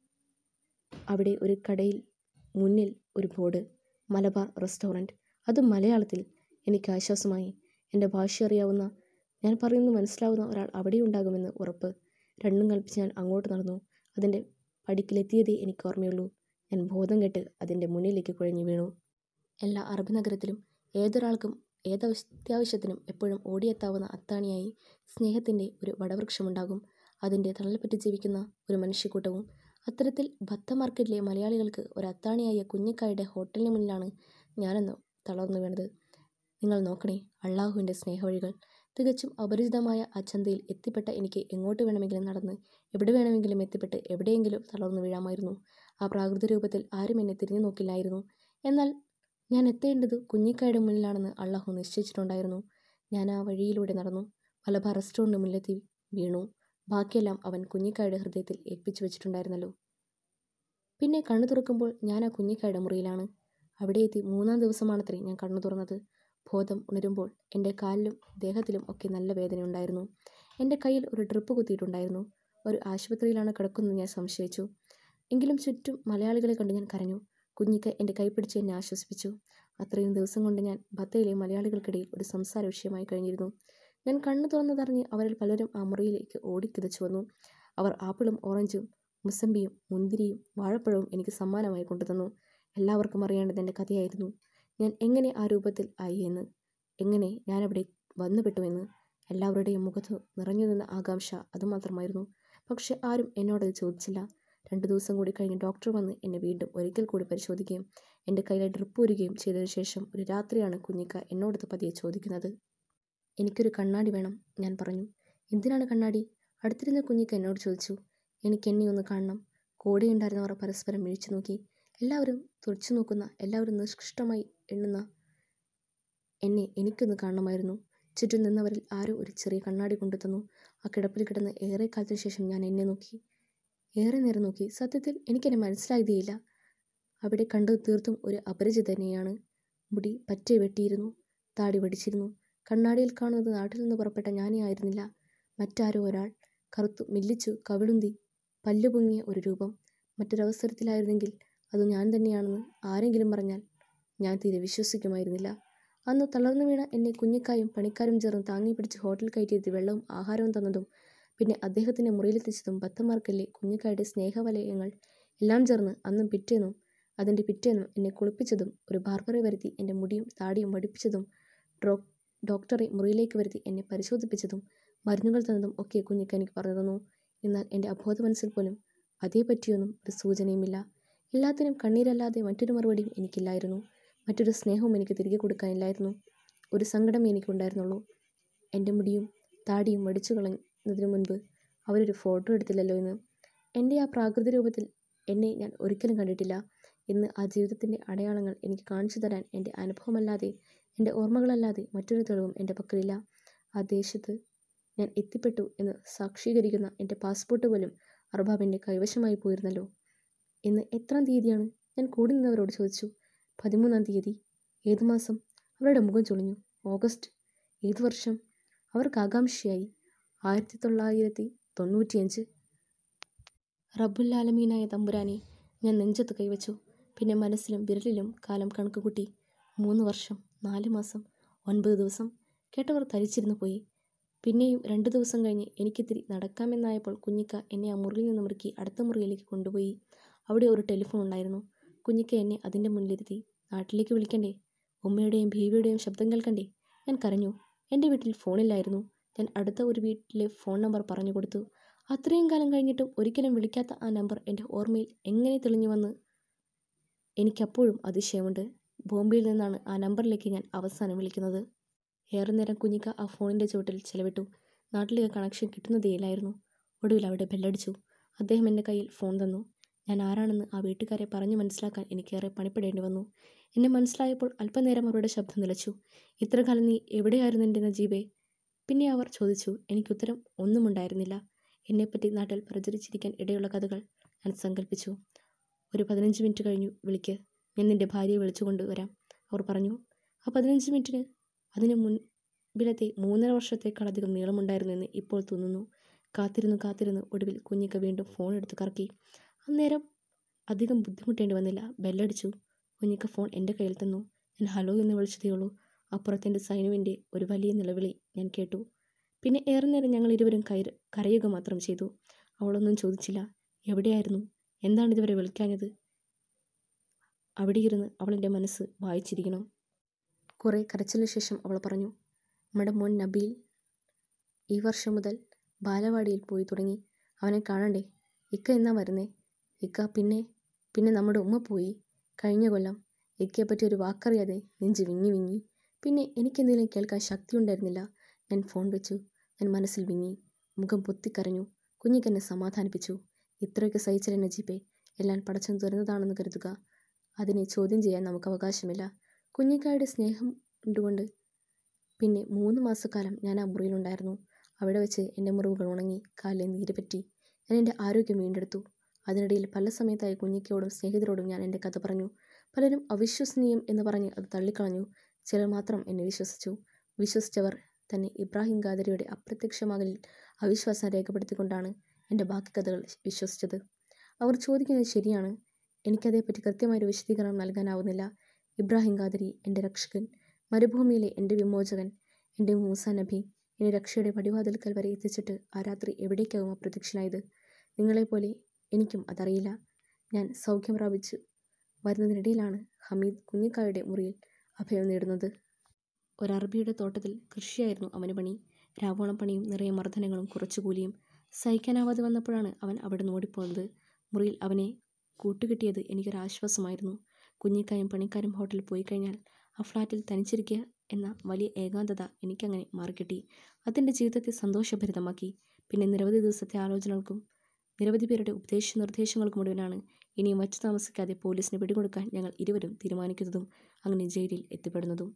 അവിടെ ഒരു കടയിൽ മുന്നിൽ ഒരു ബോർഡ് മലബാർ റെസ്റ്റോറൻറ്റ് അതും മലയാളത്തിൽ എനിക്ക് ആശ്വാസമായി എൻ്റെ ഭാഷ അറിയാവുന്ന ഞാൻ പറയുന്നത് മനസ്സിലാവുന്ന ഒരാൾ അവിടെ ഉണ്ടാകുമെന്ന് ഉറപ്പ് രണ്ടും കൽപ്പിച്ച് ഞാൻ അങ്ങോട്ട് നടന്നു അതിൻ്റെ പടിക്കിലെത്തിയതേ എനിക്ക് ഓർമ്മയുള്ളൂ ഞാൻ ബോധം കെട്ട് അതിൻ്റെ മുന്നിലേക്ക് കുഴഞ്ഞു വീണു എല്ലാ അറബ് നഗരത്തിലും ഏതൊരാൾക്കും ഏതത്യാവശ്യത്തിനും എപ്പോഴും ഓടിയെത്താവുന്ന അത്താണിയായി സ്നേഹത്തിൻ്റെ ഒരു വടവൃക്ഷമുണ്ടാകും അതിൻ്റെ തണൽപ്പറ്റി ജീവിക്കുന്ന ഒരു മനുഷ്യക്കൂട്ടവും അത്തരത്തിൽ ഭത്ത മാർക്കറ്റിലെ മലയാളികൾക്ക് ഒരു അത്താണിയായ കുഞ്ഞിക്കായുടെ ഹോട്ടലിന് മുന്നിലാണ് ഞാനെന്ന് തളർന്നു വീണത് നിങ്ങൾ നോക്കണേ അള്ളാഹുവിൻ്റെ സ്നേഹവഴികൾ തികച്ചും അപരിചിതമായ ആ ചന്തയിൽ എത്തിപ്പെട്ട എനിക്ക് എങ്ങോട്ട് വേണമെങ്കിലും നടന്ന് എവിടെ വേണമെങ്കിലും എത്തിപ്പെട്ട് എവിടെയെങ്കിലും തളർന്നു വീഴാമായിരുന്നു ആ പ്രാകൃത രൂപത്തിൽ ആരും എന്നെ തിരിഞ്ഞു നോക്കില്ലായിരുന്നു എന്നാൽ ഞാൻ എത്തേണ്ടത് കുഞ്ഞിക്കായുടെ മുന്നിലാണെന്ന് അള്ളാഹു നിശ്ചയിച്ചിട്ടുണ്ടായിരുന്നു ഞാൻ ആ വഴിയിലൂടെ നടന്നു മലബാർ റെസ്റ്റോറൻറ്റ് മുന്നിലെത്തി വീണു ബാക്കിയെല്ലാം അവൻ കുഞ്ഞിക്കായുടെ ഹൃദയത്തിൽ ഏൽപ്പിച്ചു വെച്ചിട്ടുണ്ടായിരുന്നല്ലോ പിന്നെ കണ്ണു തുറക്കുമ്പോൾ ഞാൻ ആ കുഞ്ഞിക്കായുടെ മുറിയിലാണ് അവിടെ എത്തി മൂന്നാം ദിവസമാണത്രേ ഞാൻ കണ്ണു തുറന്നത് ബോധം ഉണരുമ്പോൾ എൻ്റെ കാലിലും ദേഹത്തിലും ഒക്കെ നല്ല വേദനയുണ്ടായിരുന്നു എൻ്റെ കയ്യിൽ ഒരു ഡ്രിപ്പ് കുത്തിയിട്ടുണ്ടായിരുന്നു ഒരു ആശുപത്രിയിലാണ് കിടക്കുന്നത് ഞാൻ സംശയിച്ചു എങ്കിലും ചുറ്റും മലയാളികളെ കണ്ട് ഞാൻ കരഞ്ഞു കുഞ്ഞിക്ക് എൻ്റെ കൈ പിടിച്ച് എന്നെ ആശ്വസിപ്പിച്ചു അത്രയും ദിവസം കൊണ്ട് ഞാൻ ബത്തയിലെ മലയാളികൾക്കിടയിൽ ഒരു സംസാര വിഷയമായി കഴിഞ്ഞിരുന്നു ഞാൻ കണ്ണു തുറന്നതറിഞ്ഞ് അവരിൽ പലരും ആ മുറിയിലേക്ക് ഓടിക്കിതച്ചു വന്നു അവർ ആപ്പിളും ഓറഞ്ചും മുസമ്പിയും മുന്തിരിയും വാഴപ്പഴവും എനിക്ക് സമ്മാനമായി കൊണ്ടുതന്നു എല്ലാവർക്കും അറിയേണ്ടത് എൻ്റെ കഥയായിരുന്നു ഞാൻ എങ്ങനെ ആ രൂപത്തിൽ ആയി എന്ന് എങ്ങനെ ഞാനവിടെ വന്നുപെട്ടുവെന്ന് എല്ലാവരുടെയും മുഖത്ത് നിറഞ്ഞു നിന്ന ആകാംക്ഷ അതുമാത്രമായിരുന്നു പക്ഷെ ആരും എന്നോടത് ചോദിച്ചില്ല രണ്ടു ദിവസം കൂടി കഴിഞ്ഞ് ഡോക്ടർ വന്ന് എന്നെ വീണ്ടും ഒരിക്കൽ കൂടി പരിശോധിക്കുകയും എൻ്റെ കയ്യിലെ ഡ്രിപ്പ് ഊരുകയും ചെയ്തതിനു ശേഷം ഒരു രാത്രിയാണ് കുഞ്ഞിക്ക എന്നോടത് പതിയെ ചോദിക്കുന്നത് എനിക്കൊരു കണ്ണാടി വേണം ഞാൻ പറഞ്ഞു എന്തിനാണ് കണ്ണാടി അടുത്തിരുന്ന കുഞ്ഞിക്ക എന്നോട് ചോദിച്ചു എനിക്ക് എന്നെ ഒന്ന് കാണണം കൂടെയുണ്ടായിരുന്നവർ പരസ്പരം മിഴിച്ചു നോക്കി എല്ലാവരും തുറച്ചു നോക്കുന്ന എല്ലാവരും നിഷ്കൃഷ്ടമായി എണ്ണുന്ന എന്നെ എനിക്കൊന്ന് കാണണമായിരുന്നു ചുറ്റും നിന്നവരിൽ ആരോ ഒരു ചെറിയ കണ്ണാടി കൊണ്ടുതന്നു ആ കിടപ്പിൽ കിടന്ന് ഏറെ കാലത്തിന് ശേഷം ഞാൻ എന്നെ നോക്കി ഏറെ നേരം നോക്കി സത്യത്തിൽ എനിക്കെന്നെ മനസ്സിലായതേയില്ല അവിടെ കണ്ടത് തീർത്തും ഒരു അപരിചിതനെയാണ് മുടി പറ്റെ വെട്ടിയിരുന്നു താടി വടിച്ചിരുന്നു കണ്ണാടിയിൽ കാണുന്നത് നാട്ടിൽ നിന്ന് പുറപ്പെട്ട ഞാനേ ആയിരുന്നില്ല മറ്റാരോ ഒരാൾ കറുത്തു മില്ലിച്ചു കവിളുന്തി പല്ലു പൊങ്ങിയ ഒരു രൂപം മറ്റൊരവസരത്തിലായിരുന്നെങ്കിൽ അത് ഞാൻ തന്നെയാണെന്ന് ആരെങ്കിലും പറഞ്ഞാൽ ഞാൻ തീരെ വിശ്വസിക്കുമായിരുന്നില്ല അന്ന് തളർന്നു വീണ എന്നെ കുഞ്ഞിക്കായും പണിക്കാരും ചേർന്ന് താങ്ങി പിടിച്ച് ഹോട്ടൽ കയറ്റിയിരുത്തി വെള്ളവും ആഹാരവും തന്നതും പിന്നെ അദ്ദേഹത്തിൻ്റെ മുറിയിലെത്തിച്ചതും ഭക്തന്മാർക്കല്ലേ കുഞ്ഞിക്കായുടെ സ്നേഹവലയങ്ങൾ എല്ലാം ചേർന്ന് അന്നും പിറ്റേന്നും അതിൻ്റെ പിറ്റേന്നും എന്നെ കുളിപ്പിച്ചതും ഒരു ബാർബറെ വരുത്തി എൻ്റെ മുടിയും താടിയും വടിപ്പിച്ചതും ഡോ ഡോക്ടറെ മുറിയിലേക്ക് വരുത്തി എന്നെ പരിശോധിപ്പിച്ചതും മരുന്നുകൾ തന്നതും ഒക്കെ കുഞ്ഞിക്ക എനിക്ക് പറഞ്ഞു തന്നു എന്നാൽ എൻ്റെ അബോധ മനസ്സിൽ പോലും അതേപറ്റിയൊന്നും ഒരു സൂചനയുമില്ല എല്ലാത്തിനും കണ്ണീരല്ലാതെ മറ്റൊരു മറുപടിയും എനിക്കില്ലായിരുന്നു മറ്റൊരു സ്നേഹവും എനിക്ക് തിരികെ കൊടുക്കാനില്ലായിരുന്നു ഒരു സങ്കടമേ എനിക്കുണ്ടായിരുന്നുള്ളൂ എൻ്റെ മുടിയും താടിയും വടിച്ചു കളഞ്ഞതിനു മുൻപ് അവരൊരു ഫോട്ടോ എടുത്തില്ലല്ലോ എന്ന് എൻ്റെ ആ പ്രാകൃത രൂപത്തിൽ എന്നെ ഞാൻ ഒരിക്കലും കണ്ടിട്ടില്ല ഇന്ന് ആ ജീവിതത്തിൻ്റെ അടയാളങ്ങൾ എനിക്ക് കാണിച്ചു തരാൻ എൻ്റെ അനുഭവമല്ലാതെ എൻ്റെ ഓർമ്മകളല്ലാതെ മറ്റൊരു തെളിവും എൻ്റെ പക്കലില്ല ആ ദേശത്ത് ഞാൻ എത്തിപ്പെട്ടു എന്ന് സാക്ഷീകരിക്കുന്ന എൻ്റെ പാസ്പോർട്ട് പോലും അർബാബിൻ്റെ കൈവശമായി പോയിരുന്നല്ലോ ഇന്ന് എത്രാം തീയതിയാണ് ഞാൻ കൂടി നിന്നവരോട് ചോദിച്ചു പതിമൂന്നാം തീയതി ഏത് മാസം അവരുടെ മുഖം ചൊളിഞ്ഞു ഓഗസ്റ്റ് ഏത് വർഷം അവർക്ക് ആകാംക്ഷയായി ആയിരത്തി തൊള്ളായിരത്തി തൊണ്ണൂറ്റിയഞ്ച് റബ്ബുല്ലാലമീനായ തമ്പുരാനെ ഞാൻ നെഞ്ചത്ത് കൈവച്ചു പിന്നെ മനസ്സിലും വിരലിലും കാലം കണക്ക് കൂട്ടി മൂന്ന് വർഷം നാല് മാസം ഒൻപത് ദിവസം കേട്ടവർ തരിച്ചിരുന്നു പോയി പിന്നെയും രണ്ട് ദിവസം കഴിഞ്ഞ് എനിക്കിത്തിരി നടക്കാമെന്നായപ്പോൾ കുഞ്ഞിക്ക എന്നെ ആ മുറിയിൽ നിന്ന് മുറുക്കി അടുത്ത മുറിയിലേക്ക് കൊണ്ടുപോയി അവിടെ ഒരു ടെലിഫോൺ ഉണ്ടായിരുന്നു കുഞ്ഞിക്ക എന്നെ അതിൻ്റെ മുന്നിലിരുത്തി നാട്ടിലേക്ക് വിളിക്കണ്ടേ ഉമ്മയുടെയും ഭീവിയുടെയും ശബ്ദം കേൾക്കണ്ടേ ഞാൻ കരഞ്ഞു എൻ്റെ വീട്ടിൽ ഫോണില്ലായിരുന്നു ഞാൻ അടുത്ത ഒരു വീട്ടിലെ ഫോൺ നമ്പർ പറഞ്ഞു കൊടുത്തു അത്രയും കാലം കഴിഞ്ഞിട്ടും ഒരിക്കലും വിളിക്കാത്ത ആ നമ്പർ എൻ്റെ ഓർമ്മയിൽ എങ്ങനെ തെളിഞ്ഞു വന്ന് എനിക്കപ്പോഴും അതിശയമുണ്ട് ബോംബെയിൽ നിന്നാണ് ആ നമ്പറിലേക്ക് ഞാൻ അവസാനം വിളിക്കുന്നത് ഏറെ നേരം കുഞ്ഞിക്ക ആ ഫോണിൻ്റെ ചുവട്ടിൽ ചെലവിട്ടു നാട്ടിലേക്ക് കണക്ഷൻ കിട്ടുന്നതേയില്ലായിരുന്നു ഒടുവിൽ അവിടെ ബെല്ലടിച്ചു അദ്ദേഹം എൻ്റെ കയ്യിൽ ഫോൺ തന്നു ഞാൻ ആരാണെന്ന് ആ വീട്ടുകാരെ പറഞ്ഞു മനസ്സിലാക്കാൻ എനിക്കേറെ പണിപ്പെടേണ്ടി വന്നു എന്നെ മനസ്സിലായപ്പോൾ അല്പനേരം അവരുടെ ശബ്ദം നിലച്ചു ഇത്ര കാലം നീ എവിടെയായിരുന്നു എൻ്റെ നജീബേ പിന്നെ അവർ ചോദിച്ചു എനിക്കുത്തരം ഒന്നും ഉണ്ടായിരുന്നില്ല എന്നെപ്പറ്റി നാട്ടിൽ പ്രചരിച്ചിരിക്കാൻ ഇടയുള്ള കഥകൾ ഞാൻ സങ്കല്പിച്ചു ഒരു പതിനഞ്ച് മിനിറ്റ് കഴിഞ്ഞു വിളിക്ക് ഞാൻ നിൻ്റെ ഭാര്യയെ വിളിച്ചുകൊണ്ട് വരാം അവർ പറഞ്ഞു ആ പതിനഞ്ച് മിനിറ്റിന് അതിന് മുൻപിലത്തെ മൂന്നര വർഷത്തേക്കാളധികം നീളമുണ്ടായിരുന്നു എന്ന് ഇപ്പോൾ തോന്നുന്നു കാത്തിരുന്നു കാത്തിരുന്നു ഒടുവിൽ കുഞ്ഞിക്ക വീണ്ടും ഫോൺ എടുത്ത് കറക്കി അന്നേരം അധികം ബുദ്ധിമുട്ടേണ്ടി വന്നില്ല ബെല്ലടിച്ചു കുഞ്ഞിക്ക ഫോൺ എൻ്റെ കയ്യിൽ തന്നു ഞാൻ ഹലോ എന്ന് വിളിച്ചതേയുള്ളൂ അപ്പുറത്തെൻ്റെ സൈനുവിൻ്റെ ഒരു വലിയ നിലവിളി ഞാൻ കേട്ടു പിന്നെ ഏറെ നേരം ഞങ്ങൾ ഇരുവരും കയറ് കരയുക മാത്രം ചെയ്തു അവളൊന്നും ചോദിച്ചില്ല എവിടെയായിരുന്നു എന്താണ് ഇതുവരെ വിളിക്കാഞ്ഞത് അവിടെ ഇരുന്ന് അവളെൻ്റെ മനസ്സ് വായിച്ചിരിക്കണം കുറേ കരച്ചിലിന് ശേഷം അവൾ പറഞ്ഞു നമ്മുടെ മോൻ നബീൽ ഈ വർഷം മുതൽ ബാലവാടിയിൽ പോയി തുടങ്ങി അവനെ കാണണ്ടേ ഇക്ക എന്നാ വരുന്നേ ഇക്ക പിന്നെ പിന്നെ നമ്മുടെ ഉമ്മ പോയി കഴിഞ്ഞ കൊല്ലം ഇക്കയെ പറ്റി ഒരു വാക്കറിയാതെ നെഞ്ച് വിങ്ങി വിങ്ങി പിന്നെ എനിക്കെന്തെങ്കിലും കേൾക്കാൻ ശക്തി ഉണ്ടായിരുന്നില്ല ഞാൻ ഫോൺ വെച്ചു ഞാൻ മനസ്സിൽ വിങ്ങി മുഖം പൊത്തിക്കരഞ്ഞു കുഞ്ഞിക്കെന്നെ സമാധാനിപ്പിച്ചു ഇത്രയൊക്കെ സഹിച്ചല്ലേ നജീബേ എല്ലാം പടച്ചം തുറന്നതാണെന്ന് കരുതുക അതിനെ ചോദ്യം ചെയ്യാൻ നമുക്ക് അവകാശമില്ല കുഞ്ഞിക്കായുടെ സ്നേഹം കൊണ്ടുകൊണ്ട് പിന്നെ മൂന്ന് മാസക്കാലം ഞാൻ ആ മുറിയിലുണ്ടായിരുന്നു അവിടെ വെച്ച് എൻ്റെ മുറിവുകൾ ഉണങ്ങി കാലിലെ നീര് പറ്റി ഞാൻ എൻ്റെ ആരോഗ്യം വീണ്ടെടുത്തു അതിനിടയിൽ പല സമയത്തായി കുഞ്ഞിക്കയോടും സ്നേഹിതരോടും ഞാൻ എൻ്റെ കഥ പറഞ്ഞു പലരും അവിശ്വസനീയം എന്ന് പറഞ്ഞ് അത് തള്ളിക്കളഞ്ഞു ചിലർ മാത്രം എന്നെ വിശ്വസിച്ചു വിശ്വസിച്ചവർ തന്നെ ഇബ്രാഹിം ഖാദരിയുടെ അപ്രത്യക്ഷമാകലിൽ അവിശ്വാസം രേഖപ്പെടുത്തിക്കൊണ്ടാണ് എൻ്റെ ബാക്കി കഥകൾ വിശ്വസിച്ചത് അവർ ചോദിക്കുന്നത് ശരിയാണ് എനിക്കതേപ്പറ്റി കൃത്യമായൊരു വിശദീകരണം നൽകാനാവുന്നില്ല ഇബ്രാഹിം ഖാദരി എൻ്റെ രക്ഷകൻ മരുഭൂമിയിലെ എൻ്റെ വിമോചകൻ എൻ്റെ മൂസ നബി എന്നെ രക്ഷയുടെ പടിവാതിൽക്കൽ വരെ എത്തിച്ചിട്ട് ആ രാത്രി എവിടേക്കാവും അപ്രത്യക്ഷനായത് നിങ്ങളെപ്പോലെ എനിക്കും അതറിയില്ല ഞാൻ സൗഖ്യം പ്രാപിച്ചു വരുന്നതിനിടയിലാണ് ഹമീദ് കുഞ്ഞിക്കായുടെ മുറിയിൽ അഭയം നേടുന്നത് ഒരറബിയുടെ തോട്ടത്തിൽ കൃഷിയായിരുന്നു അവന് പണി രാവോളം പണിയും നിറയെ മർദ്ദനങ്ങളും കുറച്ചു കൂലിയും സഹിക്കാനാവാതെ വന്നപ്പോഴാണ് അവൻ അവിടെ നിന്ന് ഓടിപ്പോകുന്നത് മുറിയിൽ അവനെ കൂട്ടുകിട്ടിയത് എനിക്കൊരാശ്വാസമായിരുന്നു കുഞ്ഞിക്കായും പണിക്കാരും ഹോട്ടലിൽ പോയി കഴിഞ്ഞാൽ ആ ഫ്ലാറ്റിൽ തനിച്ചിരിക്കുക എന്ന വലിയ ഏകാന്തത എനിക്കങ്ങനെ മാറിക്കിട്ടി അതെൻ്റെ ജീവിതത്തെ സന്തോഷഭരിതമാക്കി പിന്നെ നിരവധി ദിവസത്തെ ആലോചനകൾക്കും നിരവധി പേരുടെ ഉപദേശ നിർദ്ദേശങ്ങൾക്കും ഒടുവിലാണ് ഇനിയും വച്ചു താമസിക്കാതെ പോലീസിന് പിടികൊടുക്കാൻ ഞങ്ങൾ ഇരുവരും തീരുമാനിക്കുന്നതും അങ്ങനെ ജയിലിൽ എത്തിപ്പെടുന്നതും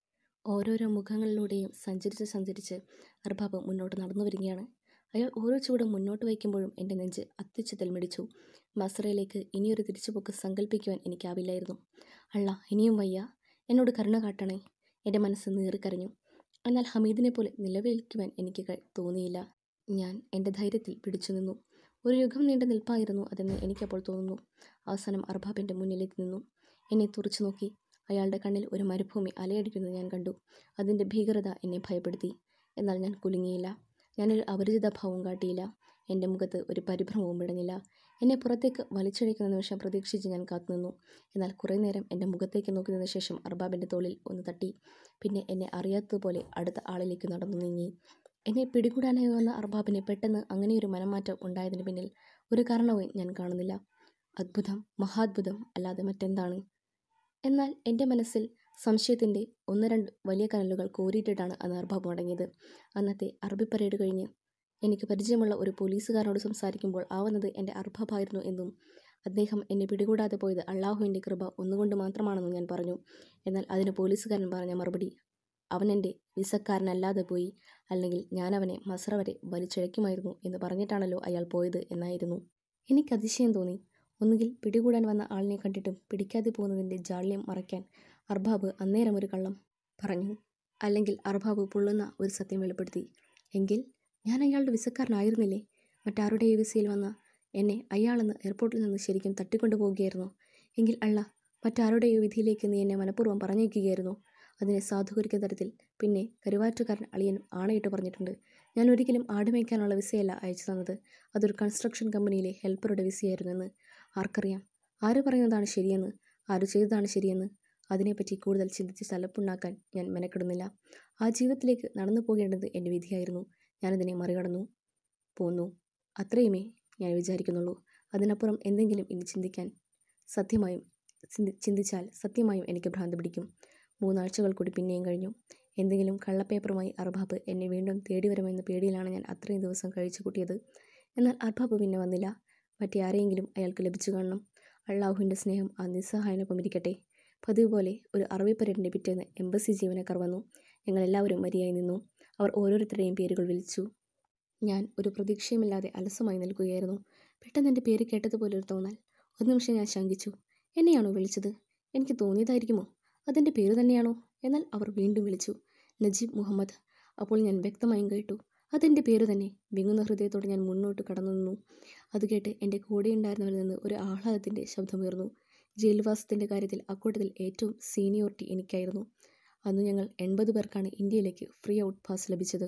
ഓരോരോ മുഖങ്ങളിലൂടെയും സഞ്ചരിച്ച് സഞ്ചരിച്ച് അർബാബ് മുന്നോട്ട് നടന്നു വരികയാണ് അയാൾ ഓരോ ചുവടും മുന്നോട്ട് വയ്ക്കുമ്പോഴും എൻ്റെ നെഞ്ച് അത്യുച്ചത്തിൽ മിടിച്ചു മസറയിലേക്ക് ഇനിയൊരു തിരിച്ചുപോക്ക് സങ്കല്പിക്കുവാൻ എനിക്കാവില്ലായിരുന്നു അള്ള ഇനിയും വയ്യ എന്നോട് കരുണ കാട്ടണേ എൻ്റെ മനസ്സ് നീറിക്കരഞ്ഞു എന്നാൽ ഹമീദിനെ പോലെ നിലവിളിക്കുവാൻ എനിക്ക് ക- തോന്നിയില്ല ഞാൻ എൻ്റെ ധൈര്യത്തിൽ പിടിച്ചു നിന്നു ഒരു യുഗം നീണ്ട നിൽപ്പായിരുന്നു അതെന്ന് എനിക്കപ്പോൾ തോന്നുന്നു അവസാനം അർബാബിൻ്റെ മുന്നിലെത്തി നിന്നു എന്നെ തുറച്ചു നോക്കി അയാളുടെ കണ്ണിൽ ഒരു മരുഭൂമി അലയടിക്കുന്നത് ഞാൻ കണ്ടു അതിൻ്റെ ഭീകരത എന്നെ ഭയപ്പെടുത്തി എന്നാൽ ഞാൻ കുലുങ്ങിയില്ല ഞാനൊരു അപരിചിത ഭാവം കാട്ടിയില്ല എൻ്റെ മുഖത്ത് ഒരു പരിഭ്രമവും വിടഞ്ഞില്ല എന്നെ പുറത്തേക്ക് വലിച്ചഴിക്കുന്ന നിമിഷം പ്രതീക്ഷിച്ച് ഞാൻ കാത്തുനിന്നു എന്നാൽ കുറേ നേരം എൻ്റെ മുഖത്തേക്ക് നോക്കി നിന്ന ശേഷം അർബാബിൻ്റെ തോളിൽ ഒന്ന് തട്ടി പിന്നെ എന്നെ അറിയാത്തതുപോലെ അടുത്ത ആളിലേക്ക് നടന്നു നീങ്ങി എന്നെ പിടികൂടാനായി വന്ന അർബാബിന് പെട്ടെന്ന് അങ്ങനെയൊരു മനംമാറ്റം ഉണ്ടായതിന് പിന്നിൽ ഒരു കാരണവും ഞാൻ കാണുന്നില്ല അത്ഭുതം മഹാത്ഭുതം അല്ലാതെ മറ്റെന്താണ് എന്നാൽ എൻ്റെ മനസ്സിൽ സംശയത്തിൻ്റെ ഒന്ന് രണ്ട് വലിയ കനലുകൾ കോരിയിട്ടിട്ടാണ് അന്ന് അർബാബ് മടങ്ങിയത് അന്നത്തെ അറബി പരേഡ് കഴിഞ്ഞ് എനിക്ക് പരിചയമുള്ള ഒരു പോലീസുകാരനോട് സംസാരിക്കുമ്പോൾ ആവുന്നത് എൻ്റെ അർബാബായിരുന്നു എന്നും അദ്ദേഹം എന്നെ പിടികൂടാതെ പോയത് അള്ളാഹുവിൻ്റെ കൃപ ഒന്നുകൊണ്ട് മാത്രമാണെന്നും ഞാൻ പറഞ്ഞു എന്നാൽ അതിന് പോലീസുകാരൻ പറഞ്ഞ മറുപടി അവൻ എൻ്റെ വിസക്കാരനല്ലാതെ പോയി അല്ലെങ്കിൽ ഞാൻ അവനെ മസ്ര വരെ വലിച്ചിഴയ്ക്കുമായിരുന്നു എന്ന് പറഞ്ഞിട്ടാണല്ലോ അയാൾ പോയത് എന്നായിരുന്നു എനിക്ക് അതിശയം തോന്നി ഒന്നുകിൽ പിടികൂടാൻ വന്ന ആളിനെ കണ്ടിട്ടും പിടിക്കാതെ പോകുന്നതിൻ്റെ ജാള്യം മറയ്ക്കാൻ അർബാബ് അന്നേരം ഒരു കള്ളം പറഞ്ഞു അല്ലെങ്കിൽ അർബാബ് പൊള്ളുന്ന ഒരു സത്യം വെളിപ്പെടുത്തി എങ്കിൽ ഞാൻ അയാളുടെ വിസക്കാരനായിരുന്നില്ലേ മറ്റാരുടെയോ വിസയിൽ വന്ന എന്നെ അയാളെന്ന് എയർപോർട്ടിൽ നിന്ന് ശരിക്കും തട്ടിക്കൊണ്ടു പോവുകയായിരുന്നു എങ്കിൽ അള്ള മറ്റാരുടെയോ വിധിയിലേക്ക് നീ എന്നെ മനഃപൂർവ്വം പറഞ്ഞേക്കുകയായിരുന്നു അതിനെ സാധൂകരിക്കുന്ന തരത്തിൽ പിന്നെ കരുവാറ്റുകാരൻ അളിയൻ ആണയിട്ട് പറഞ്ഞിട്ടുണ്ട് ഞാൻ ഒരിക്കലും ആട് മേയ്ക്കാനുള്ള വിസയല്ല അയച്ചു തന്നത് അതൊരു കൺസ്ട്രക്ഷൻ കമ്പനിയിലെ ഹെൽപ്പറുടെ വിസയായിരുന്നു എന്ന് ആർക്കറിയാം ആര് പറയുന്നതാണ് ശരിയെന്ന് ആര് ചെയ്തതാണ് ശരിയെന്ന് അതിനെപ്പറ്റി കൂടുതൽ ചിന്തിച്ച് തലപ്പുണ്ടാക്കാൻ ഞാൻ മെനക്കെടുന്നില്ല ആ ജീവിതത്തിലേക്ക് നടന്നു പോകേണ്ടത് എൻ്റെ വിധിയായിരുന്നു ഞാനതിനെ മറികടന്നു പോന്നു അത്രയുമേ ഞാൻ വിചാരിക്കുന്നുള്ളൂ അതിനപ്പുറം എന്തെങ്കിലും ഇനി ചിന്തിക്കാൻ സത്യമായും ചിന്തി- ചിന്തിച്ചാൽ സത്യമായും എനിക്ക് ഭ്രാന്ത് പിടിക്കും മൂന്നാഴ്ചകൾ കൂടി പിന്നെയും കഴിഞ്ഞു എന്തെങ്കിലും കള്ളപ്പേപ്പറുമായി അർബാബ് എന്നെ വീണ്ടും തേടി വരുമെന്ന പേടിയിലാണ് ഞാൻ അത്രയും ദിവസം കഴിച്ചു കൂട്ടിയത് എന്നാൽ അർബാബ് പിന്നെ വന്നില്ല മറ്റേ ആരെയെങ്കിലും അയാൾക്ക് ലഭിച്ചു കാണണം അള്ളാഹുവിൻ്റെ സ്നേഹം ആ നിസ്സഹായനൊപ്പം ഇരിക്കട്ടെ പതിവ് പോലെ ഒരു അറബി പരേഡിൻ്റെ പിറ്റേന്ന് എംബസി ജീവനക്കാർ വന്നു ഞങ്ങളെല്ലാവരും വരിയായി നിന്നു അവർ ഓരോരുത്തരുടെയും പേരുകൾ വിളിച്ചു ഞാൻ ഒരു പ്രതീക്ഷയുമില്ലാതെ അലസമായി നിൽക്കുകയായിരുന്നു പെട്ടെന്ന് എൻ്റെ പേര് കേട്ടതുപോലെ ഒരു തോന്നൽ ഒരു നിമിഷം ഞാൻ ശങ്കിച്ചു എന്നെയാണോ വിളിച്ചത് എനിക്ക് തോന്നിയതായിരിക്കുമോ അതെൻ്റെ പേര് തന്നെയാണോ എന്നാൽ അവർ വീണ്ടും വിളിച്ചു നജീബ് മുഹമ്മദ് അപ്പോൾ ഞാൻ വ്യക്തമായും കേട്ടു അതെൻ്റെ പേര് തന്നെ വിങ്ങുന്ന ഹൃദയത്തോടെ ഞാൻ മുന്നോട്ട് കടന്നു നിന്നു അത് കേട്ട് എൻ്റെ കൂടെയുണ്ടായിരുന്നവരിൽ നിന്ന് ഒരു ആഹ്ലാദത്തിൻ്റെ ശബ്ദമുയർന്നു ജയിൽവാസത്തിൻ്റെ കാര്യത്തിൽ അക്കൂട്ടത്തിൽ ഏറ്റവും സീനിയോറിറ്റി എനിക്കായിരുന്നു അന്ന് ഞങ്ങൾ എൺപത് പേർക്കാണ് ഇന്ത്യയിലേക്ക് ഫ്രീ ഔട്ട് പാസ് ലഭിച്ചത്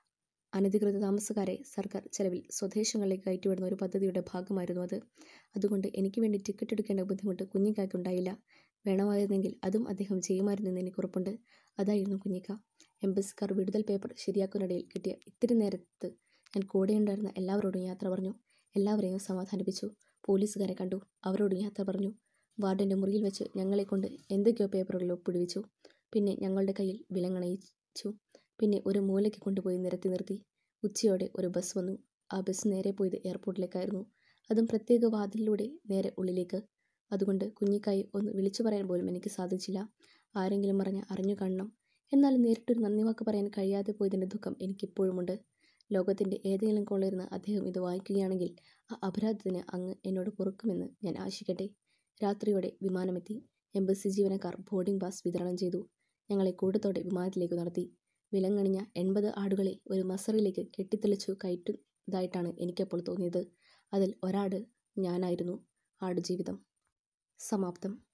അനധികൃത താമസക്കാരെ സർക്കാർ ചെലവിൽ സ്വദേശങ്ങളിലേക്ക് കയറ്റിവിടുന്ന ഒരു പദ്ധതിയുടെ ഭാഗമായിരുന്നു അത് അതുകൊണ്ട് എനിക്ക് വേണ്ടി ടിക്കറ്റ് എടുക്കേണ്ട ബുദ്ധിമുട്ട് കുഞ്ഞിക്കായ്ക്കുണ്ടായില്ല വേണമായിരുന്നെങ്കിൽ അതും അദ്ദേഹം ചെയ്യുമായിരുന്നെന്ന് എനിക്ക് ഉറപ്പുണ്ട് അതായിരുന്നു കുഞ്ഞിക്ക എംബസിക്കാർ വിടുതൽ പേപ്പർ ശരിയാക്കുന്നതിനിടയിൽ കിട്ടിയ ഇത്തിരി നേരത്ത് ഞാൻ കൂടെയുണ്ടായിരുന്ന എല്ലാവരോടും യാത്ര പറഞ്ഞു എല്ലാവരെയും സമാധാനിപ്പിച്ചു പോലീസുകാരെ കണ്ടു അവരോടും യാത്ര പറഞ്ഞു വാർഡൻ്റെ മുറിയിൽ വെച്ച് ഞങ്ങളെ കൊണ്ട് എന്തൊക്കെയോ പേപ്പറുകളിൽ ഒപ്പിടുവിച്ചു പിന്നെ ഞങ്ങളുടെ കയ്യിൽ വിലങ്ങണയിച്ചു പിന്നെ ഒരു മൂലയ്ക്ക് കൊണ്ടുപോയി നിരത്തി നിർത്തി ഉച്ചയോടെ ഒരു ബസ് വന്നു ആ ബസ് നേരെ പോയത് എയർപോർട്ടിലേക്കായിരുന്നു അതും പ്രത്യേക വാതിലിലൂടെ നേരെ ഉള്ളിലേക്ക് അതുകൊണ്ട് കുഞ്ഞിക്കായി ഒന്ന് വിളിച്ചു പറയാൻ പോലും എനിക്ക് സാധിച്ചില്ല ആരെങ്കിലും പറഞ്ഞ് അറിഞ്ഞു കാണണം എന്നാൽ നേരിട്ടൊരു നന്ദി വാക്ക് പറയാൻ കഴിയാതെ പോയതിൻ്റെ ദുഃഖം എനിക്കിപ്പോഴുമുണ്ട് ലോകത്തിൻ്റെ ഏതെങ്കിലും കോളേരുന്ന് അദ്ദേഹം ഇത് വായിക്കുകയാണെങ്കിൽ ആ അപരാധത്തിന് അങ്ങ് എന്നോട് പൊറുക്കുമെന്ന് ഞാൻ ആശിക്കട്ടെ രാത്രിയോടെ വിമാനമെത്തി എംബസി ജീവനക്കാർ ബോർഡിംഗ് പാസ് വിതരണം ചെയ്തു ഞങ്ങളെ കൂട്ടത്തോടെ വിമാനത്തിലേക്ക് നടത്തി. വിലങ്ങണിഞ്ഞ എൺപത് ആടുകളെ ഒരു മസറിലേക്ക് കെട്ടിത്തെളിച്ചു കയറ്റുന്നതായിട്ടാണ് എനിക്കപ്പോൾ തോന്നിയത്. അതിൽ ഒരാട് ഞാനായിരുന്നു. ആടുജീവിതം സമാപ്തം